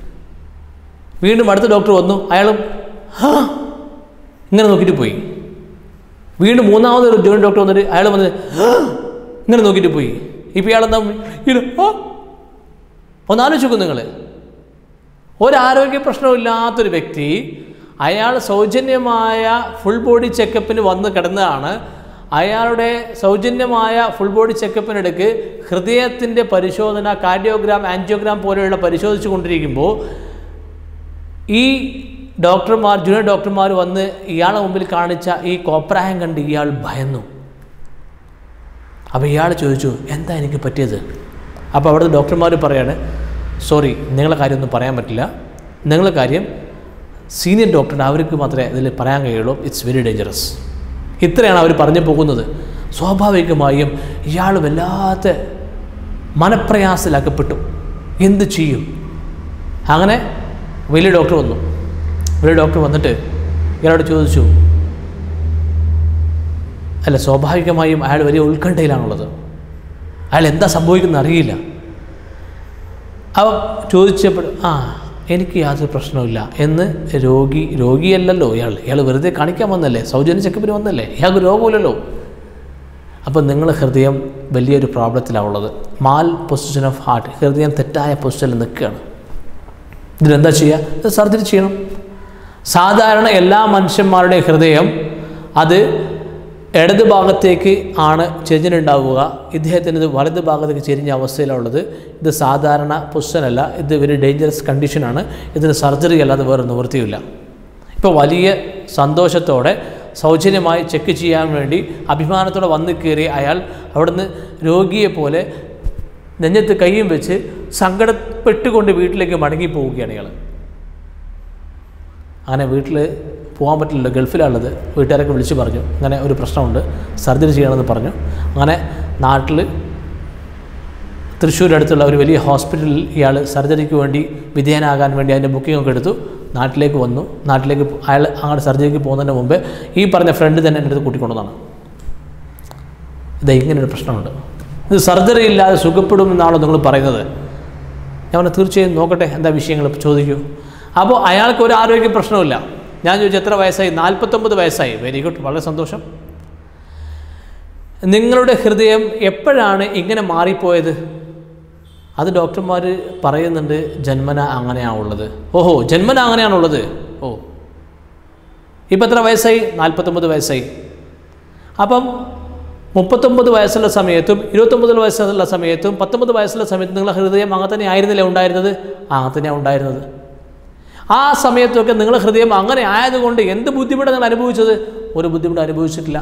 വീണ്ടും അടുത്ത ഡോക്ടർ വന്നു അയാളും "ഹാ!" ഇങ്ങനെ നോക്കിയിട്ട് പോയി വീണ്ടും മൂന്നാമത് ഒരു ജൂനിയർ ഡോക്ടർ വന്നിട്ട് അയാൾ വന്നിട്ട് "ഹാ!" ഇങ്ങനെ നോക്കിയിട്ട് പോയി ഇപ്പം ഇയാളെന്താ ഇങ്ങനെ, "ആ!" ഒന്ന് ആലോചിച്ച് നോക്കൂ നിങ്ങൾ ഒരാരോഗ്യ പ്രശ്നമില്ലാത്തൊരു വ്യക്തി അയാൾ സൗജന്യമായ ഫുൾ ബോഡി ചെക്കപ്പിന് വന്ന് കിടന്നതാണ് അയാളുടെ സൗജന്യമായ ഫുൾ ബോഡി ചെക്കപ്പിനിടയ്ക്ക് ഹൃദയത്തിൻ്റെ പരിശോധന കാർഡിയോഗ്രാം ആൻജിയോഗ്രാം പോലെയുള്ള പരിശോധിച്ചു കൊണ്ടിരിക്കുമ്പോൾ ഈ ഡോക്ടർമാർ ജൂനിയർ ഡോക്ടർമാർ വന്ന് ഇയാളെ മുമ്പിൽ കാണിച്ച ഈ കോപ്രായം കണ്ട് ഇയാൾ ഭയന്നു അപ്പോൾ ഇയാൾ ചോദിച്ചു എന്താ എനിക്ക് പറ്റിയത് അപ്പോൾ അവിടുത്തെ ഡോക്ടർമാർ പറയാണ് സോറി നിങ്ങളെ കാര്യമൊന്നും പറയാൻ പറ്റില്ല നിങ്ങളെ കാര്യം സീനിയർ ഡോക്ടറുടെ അവർക്ക് മാത്രമേ ഇതിൽ പറയാൻ കഴിയുള്ളൂ ഇറ്റ്സ് വെരി ഡേഞ്ചറസ് ഇത്രയാണ് അവർ പറഞ്ഞു പോകുന്നത് സ്വാഭാവികമായും ഇയാൾ വല്ലാത്ത മനപ്രയാസത്തിലകപ്പെട്ടു എന്ത് ചെയ്യും അങ്ങനെ വലിയ ഡോക്ടർ വന്നു വലിയ ഡോക്ടർ വന്നിട്ട് ഇയാളോട് ചോദിച്ചു അല്ല സ്വാഭാവികമായും അയാൾ വലിയ ഉത്കണ്ഠയിലാണുള്ളത് അയാൾ എന്താ സംഭവിക്കുന്നത് അറിയില്ല അവ ചോദിച്ചപ്പോൾ ആ എനിക്ക് യാതൊരു പ്രശ്നവുമില്ല എന്ന് രോഗി രോഗിയല്ലല്ലോ ഇയാൾ ഇയാൾ വെറുതെ കാണിക്കാൻ വന്നല്ലേ സൗജന്യ ചെക്കപ്പിന് വന്നല്ലേ ഇയാൾക്ക് രോഗമില്ലല്ലോ അപ്പം നിങ്ങൾ ഹൃദയം വലിയൊരു പ്രോബ്ലത്തിലാണ് ഉള്ളത് മാൽ പൊസിഷൻ ഓഫ് ഹാർട്ട് ഹൃദയം തെറ്റായ പൊസിഷനിൽ നിൽക്കുകയാണ് ഇതിനെന്താ ചെയ്യുക ഇത് സർജറി ചെയ്യണം സാധാരണ എല്ലാ മനുഷ്യന്മാരുടെയും ഹൃദയം അത് ഇടത് ഭാഗത്തേക്ക് ആണ് ചെരിഞ്ഞിട്ടുണ്ടാവുക ഇദ്ദേഹത്തിന് ഇത് വലത് ഭാഗത്തേക്ക് ചെരിഞ്ഞ അവസ്ഥയിലുള്ളത് ഇത് സാധാരണ പൊസിഷനല്ല ഇത് ഒരു ഡേഞ്ചറസ് കണ്ടീഷനാണ് ഇതിന് സർജറി അല്ലാതെ വേറെ നിവൃത്തിയില്ല ഇപ്പോൾ വലിയ സന്തോഷത്തോടെ സൗജന്യമായി ചെക്ക് ചെയ്യാൻ വേണ്ടി അഭിമാനത്തോടെ വന്ന് കയറി അയാൾ അവിടുന്ന് രോഗിയെ പോലെ നെഞ്ഞത്ത് കൈയും വെച്ച് സങ്കടപ്പെട്ടുകൊണ്ട് വീട്ടിലേക്ക് മടങ്ങി പോവുകയാണ് ഇയാൾ അങ്ങനെ വീട്ടിൽ പോകാൻ പറ്റില്ല ഗൾഫിലാണുള്ളത് വീട്ടുകാരൊക്കെ വിളിച്ച് പറഞ്ഞു അങ്ങനെ ഒരു പ്രശ്നമുണ്ട് സർജറി ചെയ്യണമെന്ന് പറഞ്ഞു അങ്ങനെ നാട്ടിൽ തൃശ്ശൂർ അടുത്തുള്ള ഒരു വലിയ ഹോസ്പിറ്റലിൽ ഇയാൾ സർജറിക്ക് വേണ്ടി വിധേയനാകാൻ വേണ്ടി അതിൻ്റെ ബുക്കിംഗ് ഒക്കെ എടുത്തു നാട്ടിലേക്ക് വന്നു നാട്ടിലേക്ക് പോ- അയാൾ അങ്ങോട്ട് സർജറിക്ക് പോകുന്നതിന് മുമ്പേ ഈ പറഞ്ഞ ഫ്രണ്ട് തന്നെ എൻ്റെ അടുത്ത് കൂട്ടിക്കൊണ്ടതാണ് ഇത് ഇങ്ങനൊരു പ്രശ്നമുണ്ട് ഇത് സർജറി ഇല്ലാതെ സുഖപ്പെടുമെന്നാണോ നിങ്ങൾ പറയുന്നത് ഞാൻ പറഞ്ഞു തീർച്ചയായും നോക്കട്ടെ എന്താ വിഷയങ്ങൾ ചോദിക്കൂ അപ്പോൾ അയാൾക്ക് ഒരു ആരോഗ്യ പ്രശ്നമില്ല ഞാൻ ചോദിച്ചു എത്ര വയസ്സായി നാൽപ്പത്തൊമ്പത് വയസ്സായി വെരി ഗുഡ് വളരെ സന്തോഷം നിങ്ങളുടെ ഹൃദയം എപ്പോഴാണ് ഇങ്ങനെ മാറിപ്പോയത് അത് ഡോക്ടർമാർ പറയുന്നുണ്ട് ജന്മന അങ്ങനെയാണുള്ളത് ഓഹോ ജന്മന അങ്ങനെയാണുള്ളത് ഓ ഇപ്പം എത്ര വയസ്സായി നാൽപ്പത്തൊമ്പത് വയസ്സായി അപ്പം മുപ്പത്തൊമ്പത് വയസ്സുള്ള സമയത്തും ഇരുപത്തൊമ്പത് വയസ്സുള്ള സമയത്തും പത്തൊമ്പത് വയസ്സുള്ള സമയത്തും നിങ്ങളുടെ ഹൃദയം അങ്ങനെ തന്നെ ആയിരുന്നില്ല ഉണ്ടായിരുന്നത് ആ, അങ്ങനെ തന്നെയാണ് ഉണ്ടായിരുന്നത് ആ സമയത്തൊക്കെ നിങ്ങളുടെ ഹൃദയം അങ്ങനെ ആയതുകൊണ്ട് എന്ത് ബുദ്ധിമുട്ട് നിങ്ങൾ അനുഭവിച്ചത് ഒരു ബുദ്ധിമുട്ട് അനുഭവിച്ചിട്ടില്ല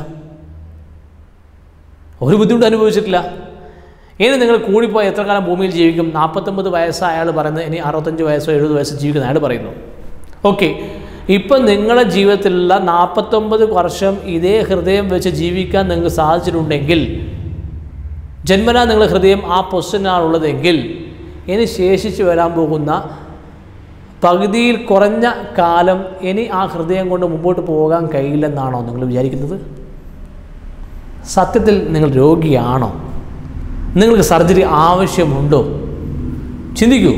ഒരു ബുദ്ധിമുട്ട് അനുഭവിച്ചിട്ടില്ല ഇനി നിങ്ങൾ കൂടിപ്പോയി എത്ര കാലം ഭൂമിയിൽ ജീവിക്കും നാൽപ്പത്തൊമ്പത് വയസ്സായ അയാൾ പറയുന്നത് ഇനി അറുപത്തഞ്ച് വയസ്സോ എഴുപത് വയസ്സോ ജീവിക്കുന്ന അയാൾ പറയുന്നു ഓക്കെ ഇപ്പം നിങ്ങളുടെ ജീവിതത്തിലുള്ള നാൽപ്പത്തൊമ്പത് വർഷം ഇതേ ഹൃദയം വെച്ച് ജീവിക്കാൻ നിങ്ങൾക്ക് സാധിച്ചിട്ടുണ്ടെങ്കിൽ ജന്മനാ നിങ്ങളുടെ ഹൃദയം ആ പൊസിഷനാണുള്ളതെങ്കിൽ ഇനി ശേഷിച്ച് വരാൻ പോകുന്ന പകുതിയിൽ കുറഞ്ഞ കാലം ഇനി ആ ഹൃദയം കൊണ്ട് മുമ്പോട്ട് പോകാൻ കഴിയില്ലെന്നാണോ നിങ്ങൾ വിചാരിക്കുന്നത് സത്യത്തിൽ നിങ്ങൾ രോഗിയാണോ നിങ്ങൾക്ക് സർജറി ആവശ്യമുണ്ടോ ചിന്തിക്കൂ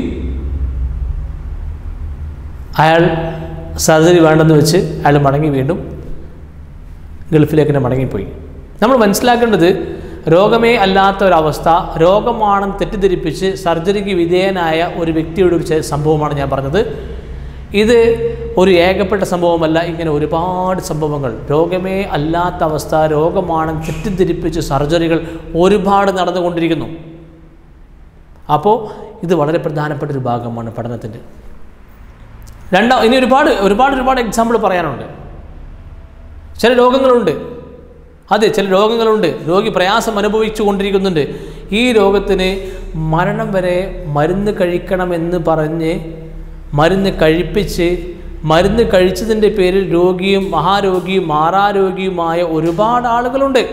അയാൾ സർജറി വേണ്ടെന്ന് വെച്ച് അയാൾ മടങ്ങി വീണ്ടും ഗൾഫിലേക്ക് തന്നെ മടങ്ങിപ്പോയി നമ്മൾ മനസ്സിലാക്കേണ്ടത് രോഗമേ അല്ലാത്ത ഒരവസ്ഥ രോഗമാണെന്ന് തെറ്റിദ്ധരിപ്പിച്ച് സർജറിക്ക് വിധേയനായ ഒരു വ്യക്തിയുടെ ഒരു ചെ- സംഭവമാണ് ഞാൻ പറഞ്ഞത് ഇത് ഒരു ഏകപ്പെട്ട സംഭവമല്ല ഇങ്ങനെ ഒരുപാട് സംഭവങ്ങൾ രോഗമേ അല്ലാത്ത അവസ്ഥ രോഗമാണെന്ന് തെറ്റിദ്ധരിപ്പിച്ച് സർജറികൾ ഒരുപാട് നടന്നുകൊണ്ടിരിക്കുന്നു അപ്പോൾ ഇത് വളരെ പ്രധാനപ്പെട്ട ഒരു ഭാഗമാണ് പഠനത്തിൻ്റെ രണ്ടാം ഇനി ഒരുപാട് ഒരുപാട് ഒരുപാട് എക്സാമ്പിൾ പറയാനുണ്ട് ചില രോഗങ്ങളുണ്ട് അതെ ചില രോഗങ്ങളുണ്ട് രോഗി പ്രയാസം അനുഭവിച്ചു കൊണ്ടിരിക്കുന്നുണ്ട് ഈ രോഗത്തിന് മരണം വരെ മരുന്ന് കഴിക്കണമെന്ന് പറഞ്ഞ് മരുന്ന് കഴിപ്പിച്ച് മരുന്ന് കഴിച്ചതിൻ്റെ പേരിൽ രോഗിയും മഹാരോഗിയും മാറാരോഗിയുമായ ഒരുപാട് ആളുകളുണ്ട്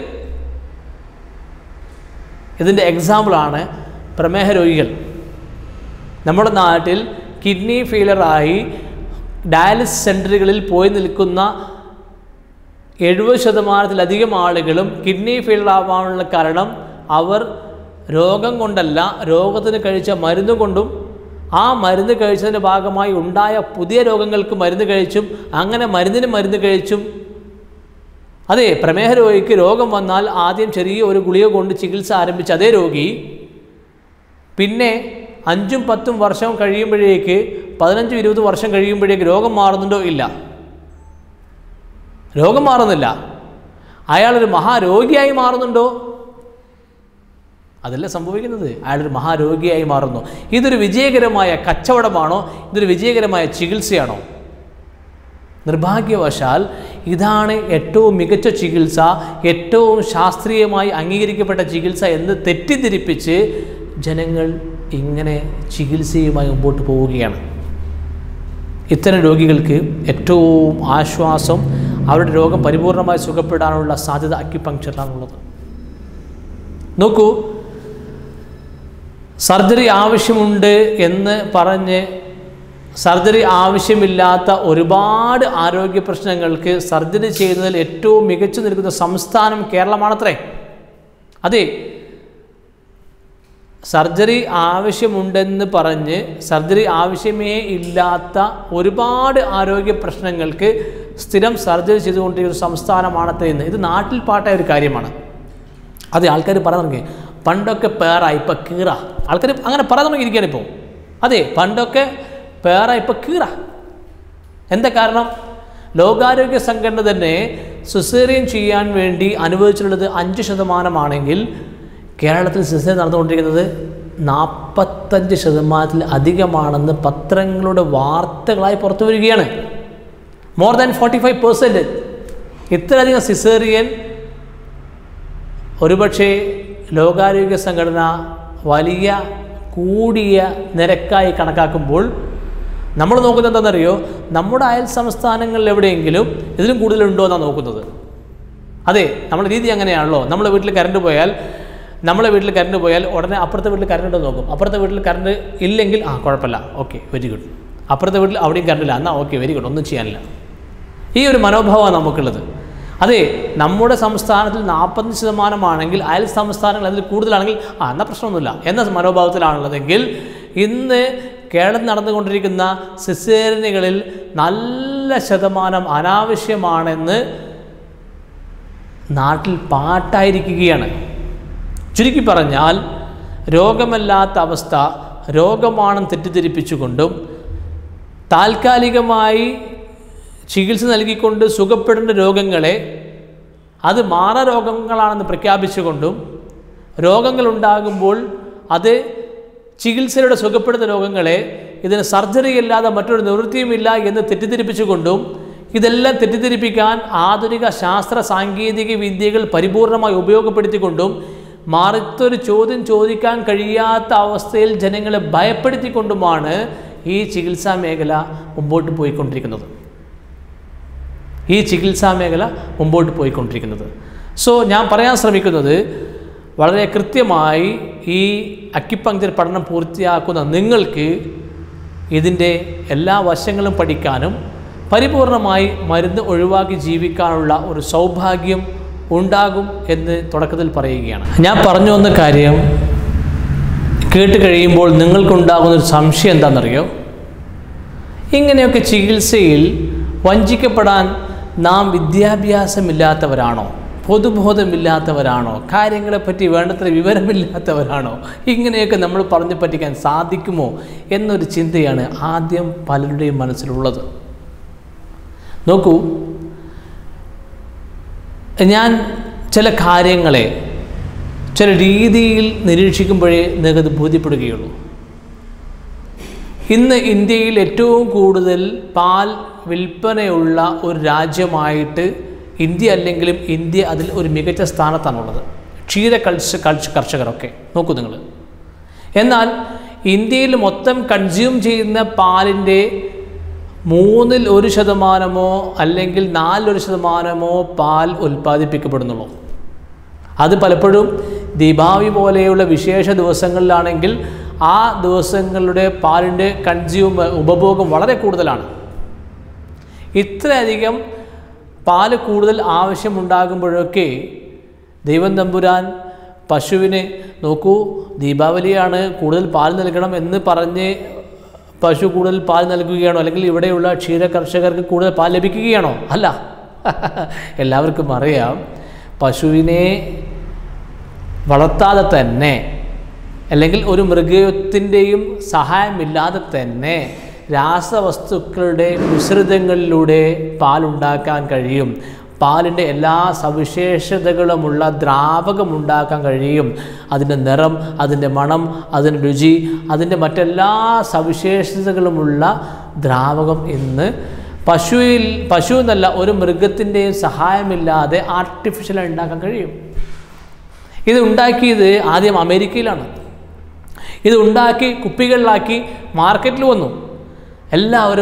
ഇതിൻ്റെ എക്സാമ്പിളാണ് പ്രമേഹ രോഗികൾ നമ്മുടെ നാട്ടിൽ കിഡ്നി ഫെയിലറായി ഡയാലിസിസ് സെൻറ്ററുകളിൽ പോയി നിൽക്കുന്ന എഴുപത് ശതമാനത്തിലധികം ആളുകളും കിഡ്നി ഫെയിലർ ആവാനുള്ള കാരണം അവർ രോഗം കൊണ്ടല്ല രോഗത്തിന് കഴിച്ച മരുന്ന് കൊണ്ടും ആ മരുന്ന് കഴിച്ചതിൻ്റെ ഭാഗമായി ഉണ്ടായ പുതിയ രോഗങ്ങൾക്ക് മരുന്ന് കഴിച്ചും അങ്ങനെ മരുന്നിന് മരുന്ന് കഴിച്ചും അതെ പ്രമേഹ രോഗിക്ക് രോഗം വന്നാൽ ആദ്യം ചെറിയ ഒരു ഗുളിക കൊണ്ട് ചികിത്സ ആരംഭിച്ച അതേ രോഗി പിന്നെ അഞ്ചും പത്തും വർഷം കഴിയുമ്പോഴേക്ക് പതിനഞ്ചും ഇരുപത് വർഷം കഴിയുമ്പോഴേക്ക് രോഗം മാറുന്നുണ്ടോ ഇല്ല രോഗം മാറുന്നില്ല അയാളൊരു മഹാരോഗിയായി മാറുന്നുണ്ടോ അതല്ല സംഭവിക്കുന്നത് അയാളൊരു മഹാരോഗിയായി മാറുന്നു ഇതൊരു വിജയകരമായ കച്ചവടമാണോ ഇതൊരു വിജയകരമായ ചികിത്സയാണോ നിർഭാഗ്യവശാൽ ഇതാണ് ഏറ്റവും മികച്ച ചികിത്സ ഏറ്റവും ശാസ്ത്രീയമായി അംഗീകരിക്കപ്പെട്ട ചികിത്സ എന്ന് തെറ്റിദ്ധരിപ്പിച്ച് ജനങ്ങൾ ഇങ്ങനെ ചികിത്സയുമായി മുമ്പോട്ട് പോവുകയാണ് ഇത്തരം രോഗികൾക്ക് ഏറ്റവും ആശ്വാസം അവരുടെ രോഗം പരിപൂർണമായി സുഖപ്പെടാനുള്ള സാധ്യത അക്യുപങ്ക്ചറിലാണുള്ളത് നോക്കൂ സർജറി ആവശ്യമുണ്ട് എന്ന് പറഞ്ഞ് സർജറി ആവശ്യമില്ലാത്ത ഒരുപാട് ആരോഗ്യ പ്രശ്നങ്ങൾക്ക് സർജറി ചെയ്യുന്നതിൽ ഏറ്റവും മികച്ചു നിൽക്കുന്ന സംസ്ഥാനം കേരളമാണത്രേ അതെ സർജറി ആവശ്യമുണ്ടെന്ന് പറഞ്ഞ് സർജറി ആവശ്യമേ ഇല്ലാത്ത ഒരുപാട് ആരോഗ്യ പ്രശ്നങ്ങൾക്ക് സ്ഥിരം സർജറി ചെയ്തുകൊണ്ടിരിക്കുന്ന ഒരു സംസ്ഥാനമാണത്രേ ഇന്ന് ഇത് നാട്ടിൽ പാട്ടായ ഒരു കാര്യമാണ് അതെ ആൾക്കാർ പറയാൻ തുടങ്ങി പണ്ടൊക്കെ പേറ ഇപ്പം കീറ ആൾക്കാർ അങ്ങനെ പറയാൻ തുടങ്ങിയിരിക്കുകയാണ് ഇപ്പോൾ അതെ പണ്ടൊക്കെ പേറ ഇപ്പം കീറ എന്താ കാരണം ലോകാരോഗ്യ സംഘടന തന്നെ സിസേറിയൻ ചെയ്യാൻ വേണ്ടി അനുവദിച്ചിട്ടുള്ളത് അഞ്ച് ശതമാനമാണെങ്കിൽ കേരളത്തിൽ സിസേറിയൻ നടന്നുകൊണ്ടിരിക്കുന്നത് നാൽപ്പത്തഞ്ച് ശതമാനത്തിൽ അധികമാണെന്ന് പത്രങ്ങളുടെ വാർത്തകളായി പുറത്തു വരികയാണ് more than forty five percent ഇത്രയധികം സിസേറിയൻ ഒരുപക്ഷെ ലോകാരോഗ്യ സംഘടന വലിയ കൂടിയ നിരക്കായി കണക്കാക്കുമ്പോൾ നമ്മൾ നോക്കുന്നത് എന്താണെന്നറിയോ നമ്മുടെ അയൽ സംസ്ഥാനങ്ങളിൽ എവിടെയെങ്കിലും ഇതിലും കൂടുതലുണ്ടോ എന്നാണ് നോക്കുന്നത് അതെ നമ്മുടെ രീതി അങ്ങനെയാണല്ലോ നമ്മളെ വീട്ടിൽ കറണ്ട് പോയാൽ നമ്മളെ വീട്ടിൽ കറണ്ട് പോയാൽ ഉടനെ അപ്പുറത്തെ വീട്ടിൽ കറണ്ട് ഉണ്ടോ നോക്കും അപ്പുറത്തെ വീട്ടിൽ കറണ്ട് ഇല്ലെങ്കിൽ ആ കുഴപ്പമില്ല ഓക്കെ വെരി ഗുഡ് അപ്പുറത്തെ വീട്ടിൽ അവിടെയും കറണ്ട് ഇല്ല എന്നാൽ ഓക്കെ വെരി ഗുഡ് ഒന്നും ചെയ്യാനില്ല ഈ ഒരു മനോഭാവമാണ് നമുക്കുള്ളത് അതെ നമ്മുടെ സംസ്ഥാനത്തിൽ നാൽപ്പത്തഞ്ച് ശതമാനമാണെങ്കിൽ അയൽ സംസ്ഥാനങ്ങൾ അതിൽ കൂടുതലാണെങ്കിൽ ആ എന്നാൽ പ്രശ്നമൊന്നുമില്ല എന്ന മനോഭാവത്തിലാണുള്ളതെങ്കിൽ ഇന്ന് കേരളത്തിൽ നടന്നുകൊണ്ടിരിക്കുന്ന സിസേറിനുകളിൽ നല്ല ശതമാനം അനാവശ്യമാണെന്ന് നാട്ടിൽ പാട്ടായിരിക്കുകയാണ് ചുരുക്കി പറഞ്ഞാൽ രോഗമല്ലാത്ത അവസ്ഥ രോഗമാണെന്ന് തെറ്റിദ്ധരിപ്പിച്ചുകൊണ്ടും താൽക്കാലികമായി ചികിത്സ നൽകിക്കൊണ്ട് സുഖപ്പെടേണ്ട രോഗങ്ങളെ അത് മാറരോഗങ്ങളാണെന്ന് പ്രഖ്യാപിച്ചുകൊണ്ടും രോഗങ്ങളുണ്ടാകുമ്പോൾ അത് ചികിത്സയുടെ സുഖപ്പെടുന്ന രോഗങ്ങളെ ഇതിന് സർജറി അല്ലാതെ മറ്റൊരു നിവൃത്തിയുമില്ല എന്ന് തെറ്റിദ്ധരിപ്പിച്ചുകൊണ്ടും ഇതെല്ലാം തെറ്റിദ്ധരിപ്പിക്കാൻ ആധുനിക ശാസ്ത്ര സാങ്കേതിക വിദ്യകൾ പരിപൂർണമായി ഉപയോഗപ്പെടുത്തിക്കൊണ്ടും മറിത്തൊരു ചോദ്യം ചോദിക്കാൻ കഴിയാത്ത അവസ്ഥയിൽ ജനങ്ങളെ ഭയപ്പെടുത്തിക്കൊണ്ടുമാണ് ഈ ചികിത്സാ മേഖല മുമ്പോട്ട് പോയിക്കൊണ്ടിരിക്കുന്നത് ഈ ചികിത്സാ മേഖല മുമ്പോട്ട് പോയിക്കൊണ്ടിരിക്കുന്നത് സോ ഞാൻ പറയാൻ ശ്രമിക്കുന്നത് വളരെ കൃത്യമായി ഈ അക്യുപങ്ക്ചർ പഠനം പൂർത്തിയാക്കുന്ന നിങ്ങൾക്ക് ഇതിൻ്റെ എല്ലാ വശങ്ങളും പഠിക്കാനും പരിപൂർണമായി മരുന്ന് ഒഴിവാക്കി ജീവിക്കാനുള്ള ഒരു സൗഭാഗ്യം ഉണ്ടാകും എന്ന് തുടക്കത്തിൽ പറയുകയാണ് ഞാൻ പറഞ്ഞു വന്ന കാര്യം കേട്ട് കഴിയുമ്പോൾ നിങ്ങൾക്കുണ്ടാകുന്ന ഒരു സംശയം എന്താണെന്നറിയോ ഇങ്ങനെയൊക്കെ ചികിത്സയിൽ വഞ്ചിക്കപ്പെടാൻ നാം വിദ്യാഭ്യാസമില്ലാത്തവരാണോ പൊതുബോധമില്ലാത്തവരാണോ കാര്യങ്ങളെപ്പറ്റി വേണ്ടത്ര വിവരമില്ലാത്തവരാണോ ഇങ്ങനെയൊക്കെ നമ്മൾ പറഞ്ഞു പറ്റിക്കാൻ സാധിക്കുമോ എന്നൊരു ചിന്തയാണ് ആദ്യം പലരുടെയും മനസ്സിലുള്ളത് നോക്കൂ ഞാൻ ചില കാര്യങ്ങളെ ചില രീതിയിൽ നിരീക്ഷിക്കുമ്പോഴേ നിങ്ങൾക്കത് ബോധ്യപ്പെടുകയുള്ളൂ ഇന്ന് ഇന്ത്യയിൽ ഏറ്റവും കൂടുതൽ പാൽ വിൽപ്പനയുള്ള ഒരു രാജ്യമായിട്ട് ഇന്ത്യ അല്ലെങ്കിലും ഇന്ത്യ അതിൽ ഒരു മികച്ച സ്ഥാനത്താണുള്ളത് ക്ഷീര കൾച്ച കൾച്ച കർഷകരൊക്കെ നോക്കൂ നിങ്ങൾ എന്നാൽ ഇന്ത്യയിൽ മൊത്തം കൺസ്യൂം ചെയ്യുന്ന പാലിൻ്റെ മൂന്നിൽ ഒരു ശതമാനമോ അല്ലെങ്കിൽ നാലൊരു ശതമാനമോ പാൽ ഉൽപ്പാദിപ്പിക്കപ്പെടുന്നുള്ളൂ അത് പലപ്പോഴും ദീപാവലി പോലെയുള്ള വിശേഷ ദിവസങ്ങളിലാണെങ്കിൽ ആ ദിവസങ്ങളുടെ പാലിൻ്റെ കൺസ്യൂം ഉപഭോഗം വളരെ കൂടുതലാണ് ഇത്രയധികം പാല് കൂടുതൽ ആവശ്യമുണ്ടാകുമ്പോഴൊക്കെ ദൈവം തമ്പുരാൻ പശുവിന് നോക്കൂ ദീപാവലിയാണ് കൂടുതൽ പാൽ നൽകണം എന്ന് പറഞ്ഞ് പശു കൂടുതൽ പാൽ നൽകുകയാണോ അല്ലെങ്കിൽ ഇവിടെയുള്ള ക്ഷീര കർഷകർക്ക് കൂടുതൽ പാൽ ലഭിക്കുകയാണോ അല്ല എല്ലാവർക്കും അറിയാം പശുവിനെ വളർത്താതെ തന്നെ അല്ലെങ്കിൽ ഒരു മൃഗത്തിൻ്റെയും സഹായമില്ലാതെ തന്നെ രാസവസ്തുക്കളുടെ മിശ്രിതങ്ങളിലൂടെ പാലുണ്ടാക്കാൻ കഴിയും പാലിൻ്റെ എല്ലാ സവിശേഷതകളുമുള്ള ദ്രാവകം ഉണ്ടാക്കാൻ കഴിയും അതിൻ്റെ നിറം അതിൻ്റെ മണം അതിൻ്റെ രുചി അതിൻ്റെ മറ്റെല്ലാ സവിശേഷതകളുമുള്ള ദ്രാവകം ഇന്ന് പശുവിൽ പശു എന്നല്ല ഒരു മൃഗത്തിൻ്റെയും സഹായമില്ലാതെ ആർട്ടിഫിഷ്യലായി ഉണ്ടാക്കാൻ കഴിയും ഇത് ഉണ്ടാക്കിയത് ആദ്യം അമേരിക്കയിലാണ് ഇത് ഉണ്ടാക്കി കുപ്പികളിലാക്കി മാർക്കറ്റിൽ വന്നു എല്ലാവരും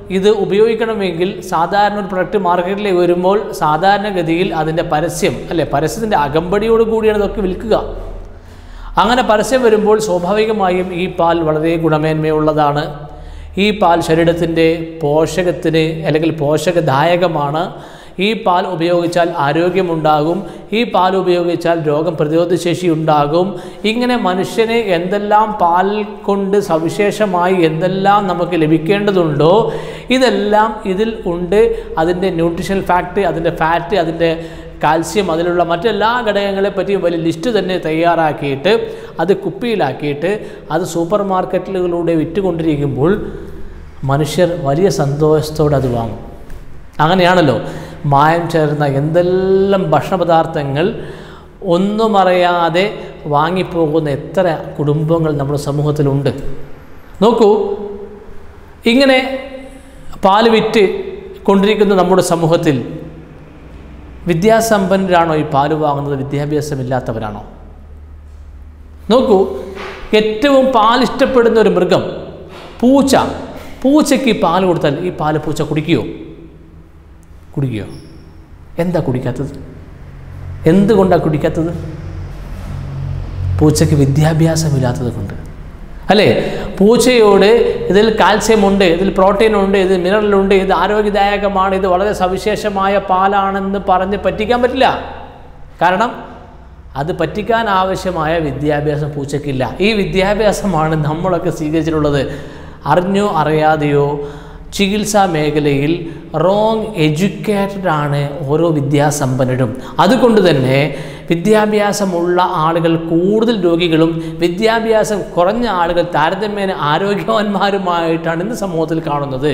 ഇത് ഉപയോഗിക്കണമെങ്കിൽ സാധാരണ ഒരു പ്രൊഡക്റ്റ് മാർക്കറ്റിലേക്ക് വരുമ്പോൾ സാധാരണഗതിയിൽ അതിൻ്റെ പരസ്യം അല്ലെ പരസ്യത്തിൻ്റെ അകമ്പടിയോട് കൂടിയാണ് ഇതൊക്കെ വിൽക്കുക അങ്ങനെ പരസ്യം വരുമ്പോൾ സ്വാഭാവികമായും ഈ പാൽ വളരെ ഗുണമേന്മയുള്ളതാണ് ഈ പാൽ ശരീരത്തിൻ്റെ പോഷകത്തിന് അല്ലെങ്കിൽ പോഷകദായകമാണ് ഈ പാൽ ഉപയോഗിച്ചാൽ ആരോഗ്യമുണ്ടാകും ഈ പാൽ ഉപയോഗിച്ചാൽ രോഗം പ്രതിരോധശേഷി ഉണ്ടാകും ഇങ്ങനെ മനുഷ്യന് എന്തെല്ലാം പാൽ കൊണ്ട് സവിശേഷമായി എന്തെല്ലാം നമുക്ക് ലഭിക്കേണ്ടതുണ്ടോ ഇതെല്ലാം ഇതിൽ ഉണ്ട് അതിൻ്റെ ന്യൂട്രീഷൻ ഫാക്ട് അതിൻ്റെ ഫാറ്റ് അതിൻ്റെ കാൽസ്യം അതിലുള്ള മറ്റെല്ലാ ഘടകങ്ങളെ പറ്റിയും വലിയ ലിസ്റ്റ് തന്നെ തയ്യാറാക്കിയിട്ട് അത് കുപ്പിയിലാക്കിയിട്ട് അത് സൂപ്പർ മാർക്കറ്റുകളിലൂടെ വിറ്റുകൊണ്ടിരിക്കുമ്പോൾ മനുഷ്യർ വലിയ സന്തോഷത്തോടെ അത് വാങ്ങും അങ്ങനെയാണല്ലോ മായം ചേർന്ന എന്തെല്ലാം ഭക്ഷണപദാർത്ഥങ്ങൾ ഒന്നും അറിയാതെ വാങ്ങിപ്പോകുന്ന എത്ര കുടുംബങ്ങൾ നമ്മുടെ സമൂഹത്തിലുണ്ട് നോക്കൂ ഇങ്ങനെ പാല് വിറ്റ് കൊണ്ടിരിക്കുന്ന നമ്മുടെ സമൂഹത്തിൽ വിദ്യാസമ്പന്നരാണോ ഈ പാല് വാങ്ങുന്നത് വിദ്യാഭ്യാസമില്ലാത്തവരാണോ നോക്കൂ ഏറ്റവും പാൽ ഇഷ്ടപ്പെടുന്ന ഒരു മൃഗം പൂച്ച പൂച്ചയ്ക്ക് ഈ പാൽ കൊടുത്താൽ ഈ പാല് പൂച്ച കുടിക്കുകയോ കുടിക്കുകയോ എന്താ കുടിക്കാത്തത് എന്തുകൊണ്ടാണ് കുടിക്കാത്തത് പൂച്ചയ്ക്ക് വിദ്യാഭ്യാസമില്ലാത്തത് കൊണ്ട് അല്ലേ പൂച്ചയോട് ഇതിൽ കാൽസ്യമുണ്ട് ഇതിൽ പ്രോട്ടീൻ ഉണ്ട് ഇതിൽ മിനറലുണ്ട് ഇത് ആരോഗ്യദായകമാണ് ഇത് വളരെ സവിശേഷമായ പാലാണെന്ന് പറഞ്ഞ് പറ്റിക്കാൻ പറ്റില്ല കാരണം അത് പറ്റിക്കാൻ ആവശ്യമായ വിദ്യാഭ്യാസം പൂച്ചയ്ക്കില്ല ഈ വിദ്യാഭ്യാസമാണ് നമ്മളൊക്കെ സ്വീകരിച്ചിട്ടുള്ളത് അറിഞ്ഞോ അറിയാതെയോ ചികിത്സാ മേഖലയിൽ റോങ് എഡ്യൂക്കേറ്റഡ് ആണ് ഓരോ വിദ്യാസമ്പന്നരും അതുകൊണ്ട് തന്നെ വിദ്യാഭ്യാസമുള്ള ആളുകൾ കൂടുതൽ രോഗികളും വിദ്യാഭ്യാസം കുറഞ്ഞ ആളുകൾ താരതമ്യേന ആരോഗ്യവാന്മാരുമായിട്ടാണ് ഇന്ന് സമൂഹത്തിൽ കാണുന്നത്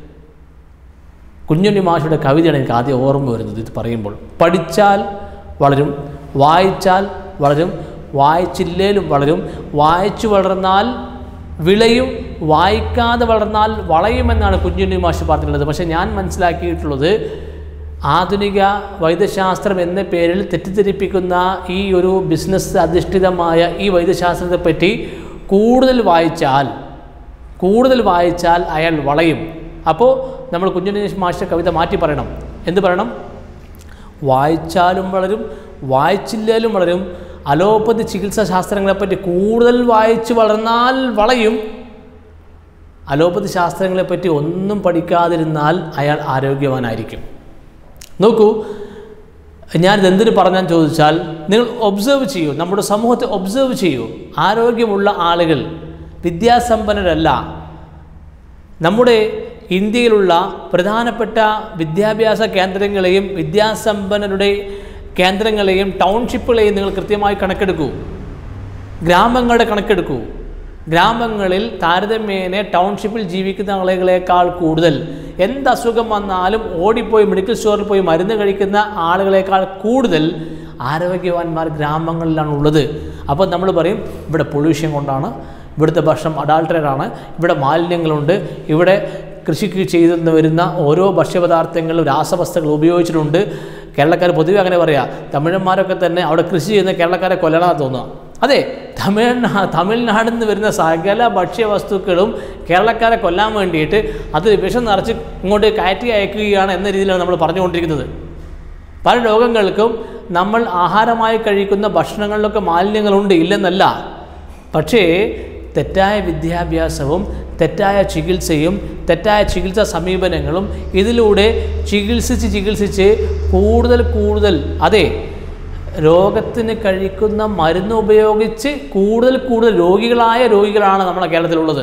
കുഞ്ഞുണ്ണി മാഷയുടെ കവിതയാണ് എനിക്ക് ആദ്യം ഓർമ്മ വരുന്നത് ഇത് പറയുമ്പോൾ പഠിച്ചാൽ വളരും വായിച്ചാൽ വളരും വായിച്ചില്ലേലും വളരും വായിച്ചു വളർന്നാൽ വിളയും വായിക്കാതെ വളർന്നാൽ വളയുമെന്നാണ് കുഞ്ഞുണ്ണി മാഷ് പറഞ്ഞിട്ടുള്ളത് പക്ഷേ ഞാൻ മനസ്സിലാക്കിയിട്ടുള്ളത് ആധുനിക വൈദ്യശാസ്ത്രം എന്ന പേരിൽ തെറ്റിദ്ധരിപ്പിക്കുന്ന ഈ ഒരു ബിസിനസ് അധിഷ്ഠിതമായ ഈ വൈദ്യശാസ്ത്രത്തെപ്പറ്റി കൂടുതൽ വായിച്ചാൽ കൂടുതൽ വായിച്ചാൽ അയാൾ വളയും അപ്പോൾ നമ്മൾ കുഞ്ഞുണ്ണി മാഷിൻ്റെ കവിത മാറ്റി പറയണം എന്ത് പറയണം വായിച്ചാലും വളരും വായിച്ചില്ലേലും വളരും അലോപ്പതി ചികിത്സാ ശാസ്ത്രങ്ങളെപ്പറ്റി കൂടുതൽ വായിച്ച് വളർന്നാൽ വളയും അലോപ്പതി ശാസ്ത്രങ്ങളെപ്പറ്റി ഒന്നും പഠിക്കാതിരുന്നാൽ അയാൾ ആരോഗ്യവാനായിരിക്കും നോക്കൂ ഞാനിത് എന്തിനു പറഞ്ഞാൽ ചോദിച്ചാൽ നിങ്ങൾ ഒബ്സർവ് ചെയ്യൂ നമ്മുടെ സമൂഹത്തെ ഒബ്സർവ് ചെയ്യൂ ആരോഗ്യമുള്ള ആളുകൾ വിദ്യാസമ്പന്നരല്ല നമ്മുടെ ഇന്ത്യയിലുള്ള പ്രധാനപ്പെട്ട വിദ്യാഭ്യാസ കേന്ദ്രങ്ങളെയും വിദ്യാസമ്പന്നരുടെ കേന്ദ്രങ്ങളെയും ടൗൺഷിപ്പുകളെയും നിങ്ങൾ കൃത്യമായി കണക്കെടുക്കൂ ഗ്രാമങ്ങളുടെ കണക്കെടുക്കൂ ഗ്രാമങ്ങളിൽ താരതമ്യേന ടൗൺഷിപ്പിൽ ജീവിക്കുന്ന ആളുകളെക്കാൾ കൂടുതൽ എന്ത് അസുഖം വന്നാലും ഓടിപ്പോയി മെഡിക്കൽ സ്റ്റോറിൽ പോയി മരുന്ന് കഴിക്കുന്ന ആളുകളെക്കാൾ കൂടുതൽ ആരോഗ്യവാന്മാർ ഗ്രാമങ്ങളിലാണ് ഉള്ളത് അപ്പോൾ നമ്മൾ പറയും ഇവിടെ പൊല്യൂഷൻ കൊണ്ടാണ് ഇവിടുത്തെ ഭക്ഷണം അഡാൾട്ടറേഡ് ആണ് ഇവിടെ മാലിന്യങ്ങളുണ്ട് ഇവിടെ കൃഷിക്ക് ചെയ്തു വരുന്ന ഓരോ ഭക്ഷ്യപദാർത്ഥങ്ങളും രാസവസ്തുക്കൾ ഉപയോഗിച്ചിട്ടുണ്ട് കേരളക്കാർ പൊതുവെ അങ്ങനെ പറയാം തമിഴന്മാരൊക്കെ തന്നെ അവിടെ കൃഷി ചെയ്യുന്ന കേരളക്കാരെ കൊല്ലണമെന്ന് തോന്നുക അതെ തമിഴ്നാ തമിഴ്നാട്ടിൽ നിന്ന് വരുന്ന സകല ഭക്ഷ്യവസ്തുക്കളും കേരളക്കാരെ കൊല്ലാൻ വേണ്ടിയിട്ട് അത് വിഷം നിറച്ച് ഇങ്ങോട്ട് കയറ്റി അയക്കുകയാണ് എന്ന രീതിയിലാണ് നമ്മൾ പറഞ്ഞുകൊണ്ടിരിക്കുന്നത് പല രോഗങ്ങൾക്കും നമ്മൾ ആഹാരമായി കഴിക്കുന്ന ഭക്ഷണങ്ങളിലൊക്കെ മാലിന്യങ്ങളുണ്ട് ഇല്ലെന്നല്ല പക്ഷേ തെറ്റായ വിദ്യാഭ്യാസവും തെറ്റായ ചികിത്സയും തെറ്റായ ചികിത്സാ സമീപനങ്ങളും ഇതിലൂടെ ചികിത്സിച്ച് ചികിത്സിച്ച് കൂടുതൽ കൂടുതൽ അതെ രോഗത്തിന് കഴിക്കുന്ന മരുന്ന് ഉപയോഗിച്ച് കൂടുതൽ കൂടുതൽ രോഗികളായ രോഗികളാണ് നമ്മുടെ കേരളത്തിലുള്ളത്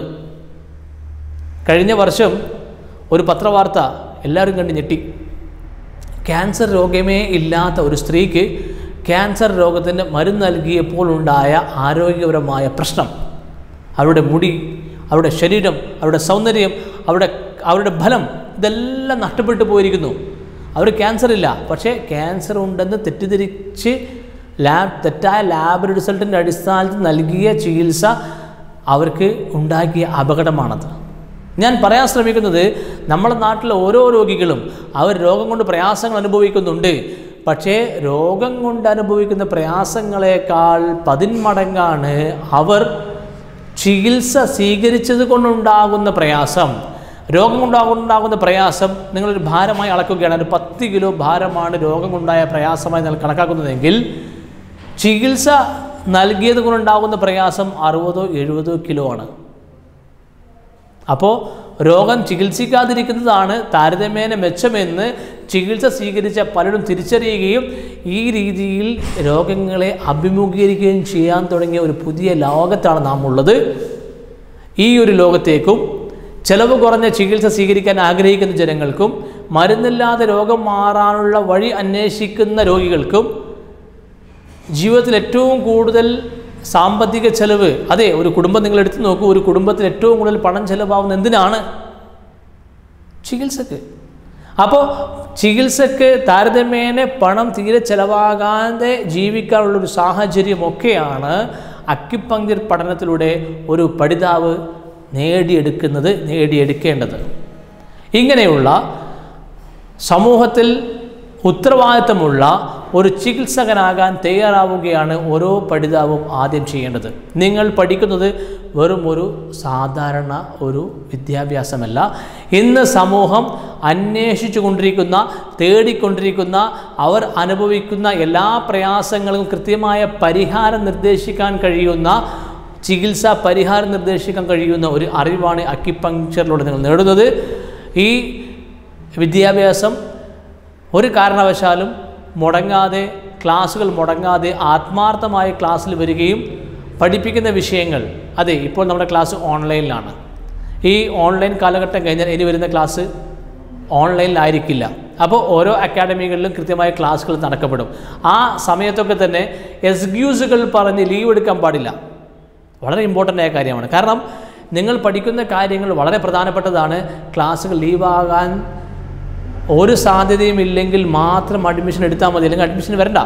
കഴിഞ്ഞ വർഷം ഒരു പത്രവാർത്ത എല്ലാവരും കണ്ട് ഞെട്ടി ക്യാൻസർ രോഗമേ ഇല്ലാത്ത ഒരു സ്ത്രീക്ക് ക്യാൻസർ രോഗത്തിൻ്റെ മരുന്ന് നൽകിയപ്പോൾ ഉണ്ടായ ആരോഗ്യപരമായ പ്രശ്നം അവരുടെ മുടി അവരുടെ ശരീരം അവരുടെ സൗന്ദര്യം അവരുടെ അവരുടെ ഫലം ഇതെല്ലാം നഷ്ടപ്പെട്ടു പോയിരിക്കുന്നു അവർ ക്യാൻസർ ഇല്ല പക്ഷേ ക്യാൻസർ ഉണ്ടെന്ന് തെറ്റിദ്ധരിച്ച് ലാബ് തെറ്റായ ലാബ് റിസൾട്ടിൻ്റെ അടിസ്ഥാനത്തിൽ നൽകിയ ചികിത്സ അവർക്ക് ഉണ്ടാക്കിയ അപകടമാണത് ഞാൻ പറയാൻ ശ്രമിക്കുന്നത് നമ്മുടെ നാട്ടിലെ ഓരോ രോഗികളും അവർ രോഗം കൊണ്ട് പ്രയാസങ്ങൾ അനുഭവിക്കുന്നുണ്ട് പക്ഷേ രോഗം കൊണ്ട് അനുഭവിക്കുന്ന പ്രയാസങ്ങളെക്കാൾ പതിന്മടങ്ങാണ് അവർ ചികിത്സ സ്വീകരിച്ചത് കൊണ്ടുണ്ടാകുന്ന പ്രയാസം രോഗം കൊണ്ടാകുണ്ടാകുന്ന പ്രയാസം നിങ്ങളൊരു ഭാരമായി അളക്കുകയാണ് ഒരു പത്ത് കിലോ ഭാരമാണ് രോഗം കൊണ്ടായ പ്രയാസമായി നിങ്ങൾ കണക്കാക്കുന്നതെങ്കിൽ ചികിത്സ നൽകിയത് കൊണ്ടുണ്ടാകുന്ന പ്രയാസം അറുപതോ എഴുപതോ കിലോ ആണ് അപ്പോൾ രോഗം ചികിത്സിക്കാതിരിക്കുന്നതാണ് താരതമ്യേന മെച്ചമെന്ന് ചികിത്സ സ്വീകരിച്ച പലരും തിരിച്ചറിയുകയും ഈ രീതിയിൽ രോഗങ്ങളെ അഭിമുഖീകരിക്കുകയും ചെയ്യാൻ തുടങ്ങിയ ഒരു പുതിയ ലോകത്താണ് നാം ഉള്ളത് ഈ ഒരു ലോകത്തേക്കും ചെലവ് കുറഞ്ഞ ചികിത്സ സ്വീകരിക്കാൻ ആഗ്രഹിക്കുന്ന ജനങ്ങൾക്കും മരുന്നില്ലാതെ രോഗം മാറാനുള്ള വഴി അന്വേഷിക്കുന്ന രോഗികൾക്കും ജീവിതത്തിൽ ഏറ്റവും കൂടുതൽ സാമ്പത്തിക ചെലവ് അതെ ഒരു കുടുംബം നിങ്ങൾ എടുത്തു നോക്കൂ ഒരു കുടുംബത്തിൽ ഏറ്റവും കൂടുതൽ പണം ചെലവാകുന്ന എന്തിനാണ് ചികിത്സക്ക് അപ്പോൾ ചികിത്സക്ക് താരതമ്യേന പണം തീരെ ചെലവാകാതെ ജീവിക്കാനുള്ളൊരു സാഹചര്യമൊക്കെയാണ് അക്യുപങ്ക്ചർ പഠനത്തിലൂടെ ഒരു പഠിതാവ് നേടിയെടുക്കുന്നത് നേടിയെടുക്കേണ്ടത് ഇങ്ങനെയുള്ള സമൂഹത്തിൽ ഉത്തരവാദിത്തമുള്ള ഒരു ചികിത്സകനാകാൻ തയ്യാറാവുകയാണ് ഓരോ പഠിതാവും ആദ്യം ചെയ്യേണ്ടത് നിങ്ങൾ പഠിക്കുന്നത് വെറും ഒരു സാധാരണ ഒരു വിദ്യാഭ്യാസമല്ല ഇന്ന് സമൂഹം അന്വേഷിച്ചു കൊണ്ടിരിക്കുന്ന തേടിക്കൊണ്ടിരിക്കുന്ന അവർ അനുഭവിക്കുന്ന എല്ലാ പ്രയാസങ്ങൾക്കും കൃത്യമായ പരിഹാരം നിർദ്ദേശിക്കാൻ കഴിയുന്ന ചികിത്സാ പരിഹാരം നിർദ്ദേശിക്കാൻ കഴിയുന്ന ഒരു അറിവാണ് അക്യുപങ്ക്ചറിലൂടെ നിങ്ങൾ നേടുന്നത് ഈ വിദ്യാഭ്യാസം ഒരു കാരണവശാലും മുടങ്ങാതെ ക്ലാസ്സുകൾ മുടങ്ങാതെ ആത്മാർത്ഥമായി ക്ലാസ്സിൽ വരികയും പഠിപ്പിക്കുന്ന വിഷയങ്ങൾ അതെ ഇപ്പോൾ നമ്മുടെ ക്ലാസ് ഓൺലൈനിലാണ് ഈ ഓൺലൈൻ കാലഘട്ടം കഴിഞ്ഞാൽ ഇനി വരുന്ന ക്ലാസ് ഓൺലൈനിലായിരിക്കില്ല അപ്പോൾ ഓരോ അക്കാഡമികളിലും കൃത്യമായ ക്ലാസ്സുകൾ നടക്കപ്പെടും ആ സമയത്തൊക്കെ തന്നെ എക്സ്ക്യൂസുകൾ പറഞ്ഞ് ലീവ് എടുക്കാൻ പാടില്ല വളരെ ഇമ്പോർട്ടൻ്റ് ആയ കാര്യമാണ് കാരണം നിങ്ങൾ പഠിക്കുന്ന കാര്യങ്ങൾ വളരെ പ്രധാനപ്പെട്ടതാണ് ക്ലാസ്സുകൾ ലീവാകാൻ ഒരു സാധ്യതയും ഇല്ലെങ്കിൽ മാത്രം അഡ്മിഷൻ എടുത്താൽ മതി അല്ലെങ്കിൽ അഡ്മിഷൻ വരണ്ട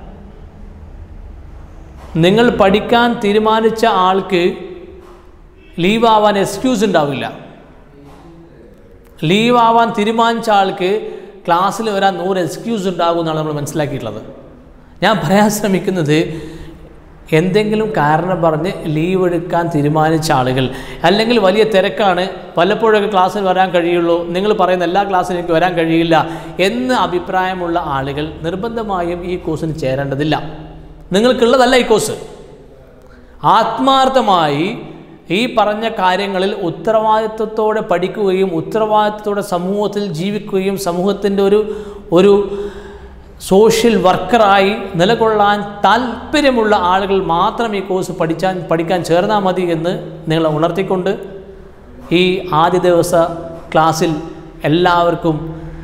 നിങ്ങൾ പഠിക്കാൻ തീരുമാനിച്ച ആൾക്ക് ലീവാവാൻ എക്സ്ക്യൂസ് ഉണ്ടാവില്ല ലീവാവാൻ തീരുമാനിച്ച ആൾക്ക് ക്ലാസ്സിൽ വരാൻ നൂറ് എക്സ്ക്യൂസ് ഉണ്ടാകും എന്നാണ് നമ്മൾ മനസ്സിലാക്കിയിട്ടുള്ളത് ഞാൻ പറയാൻ ശ്രമിക്കുന്നത് എന്തെങ്കിലും കാരണം പറഞ്ഞ് ലീവ് എടുക്കാൻ തീരുമാനിച്ച ആളുകൾ അല്ലെങ്കിൽ വലിയ തിരക്കാണ് പലപ്പോഴൊക്കെ ക്ലാസ്സിൽ വരാൻ കഴിയുള്ളൂ നിങ്ങൾ പറയുന്ന എല്ലാ ക്ലാസ്സിലും എനിക്ക് വരാൻ കഴിയില്ല എന്ന് അഭിപ്രായമുള്ള ആളുകൾ നിർബന്ധമായും ഈ കോഴ്സിന് ചേരേണ്ടതില്ല നിങ്ങൾക്കുള്ളതല്ല ഈ കോഴ്സ് ആത്മാർത്ഥമായി ഈ പറഞ്ഞ കാര്യങ്ങളിൽ ഉത്തരവാദിത്വത്തോടെ പഠിക്കുകയും ഉത്തരവാദിത്വത്തോടെ സമൂഹത്തിൽ ജീവിക്കുകയും സമൂഹത്തിൻ്റെ ഒരു ഒരു സോഷ്യൽ വർക്കറായി നിലകൊള്ളാൻ താല്പര്യമുള്ള ആളുകൾ മാത്രം ഈ കോഴ്സ് പഠിച്ചാൻ പഠിക്കാൻ ചേർന്നാൽ മതി എന്ന് നിങ്ങൾ ഉണർത്തിക്കൊണ്ട് ഈ ആദ്യ ദിവസ ക്ലാസ്സിൽ എല്ലാവർക്കും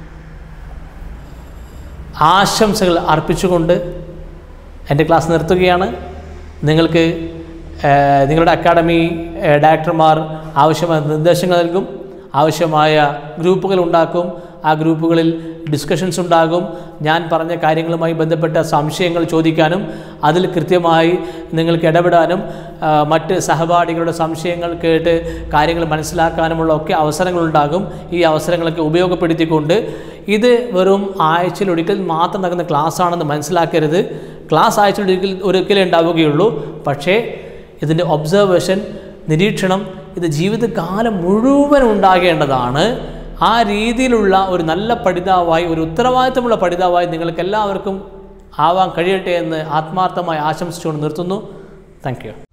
ആശംസകൾ അർപ്പിച്ചുകൊണ്ട് എൻ്റെ ക്ലാസ് നിർത്തുകയാണ് നിങ്ങൾക്ക് ഏഹ്, നിങ്ങളുടെ അക്കാഡമി ഏഹ്, ഡയറക്ടർമാർ ആവശ്യമായ നിർദ്ദേശങ്ങൾ നൽകും ആവശ്യമായ ഗ്രൂപ്പുകൾ ഉണ്ടാക്കും ആ ഗ്രൂപ്പുകളിൽ ഡിസ്കഷൻസ് ഉണ്ടാകും ഞാൻ പറഞ്ഞ കാര്യങ്ങളുമായി ബന്ധപ്പെട്ട സംശയങ്ങൾ ചോദിക്കാനും അതിൽ കൃത്യമായി നിങ്ങൾക്ക് ഇടപെടാനും ആ, മറ്റ് സഹപാഠികളുടെ സംശയങ്ങൾ കേട്ട് കാര്യങ്ങൾ മനസ്സിലാക്കാനുമുള്ള ഒക്കെ അവസരങ്ങളുണ്ടാകും ഈ അവസരങ്ങളൊക്കെ ഉപയോഗപ്പെടുത്തിക്കൊണ്ട് ഇത് വെറും ആഴ്ചയിൽ ഒരിക്കൽ മാത്രം നടക്കുന്ന ക്ലാസ് ആണെന്ന് മനസ്സിലാക്കരുത് ക്ലാസ് ആഴ്ചയിൽ ഒരിക്കൽ ഒരിക്കലേ ഉണ്ടാവുകയുള്ളൂ പക്ഷേ ഇതിൻ്റെ ഒബ്സർവേഷൻ നിരീക്ഷണം ഇത് ജീവിതകാലം മുഴുവൻ ഉണ്ടാകേണ്ടതാണ് ആ രീതിയിലുള്ള ഒരു നല്ല പഠിതാവായി ഒരു ഉത്തരവാദിത്തമുള്ള പഠിതാവായി നിങ്ങൾക്ക് എല്ലാവർക്കും ആവാൻ കഴിയട്ടെ എന്ന് ആത്മാർത്ഥമായി ആശംസിച്ചുകൊണ്ട് നിർത്തുന്നു താങ്ക് യു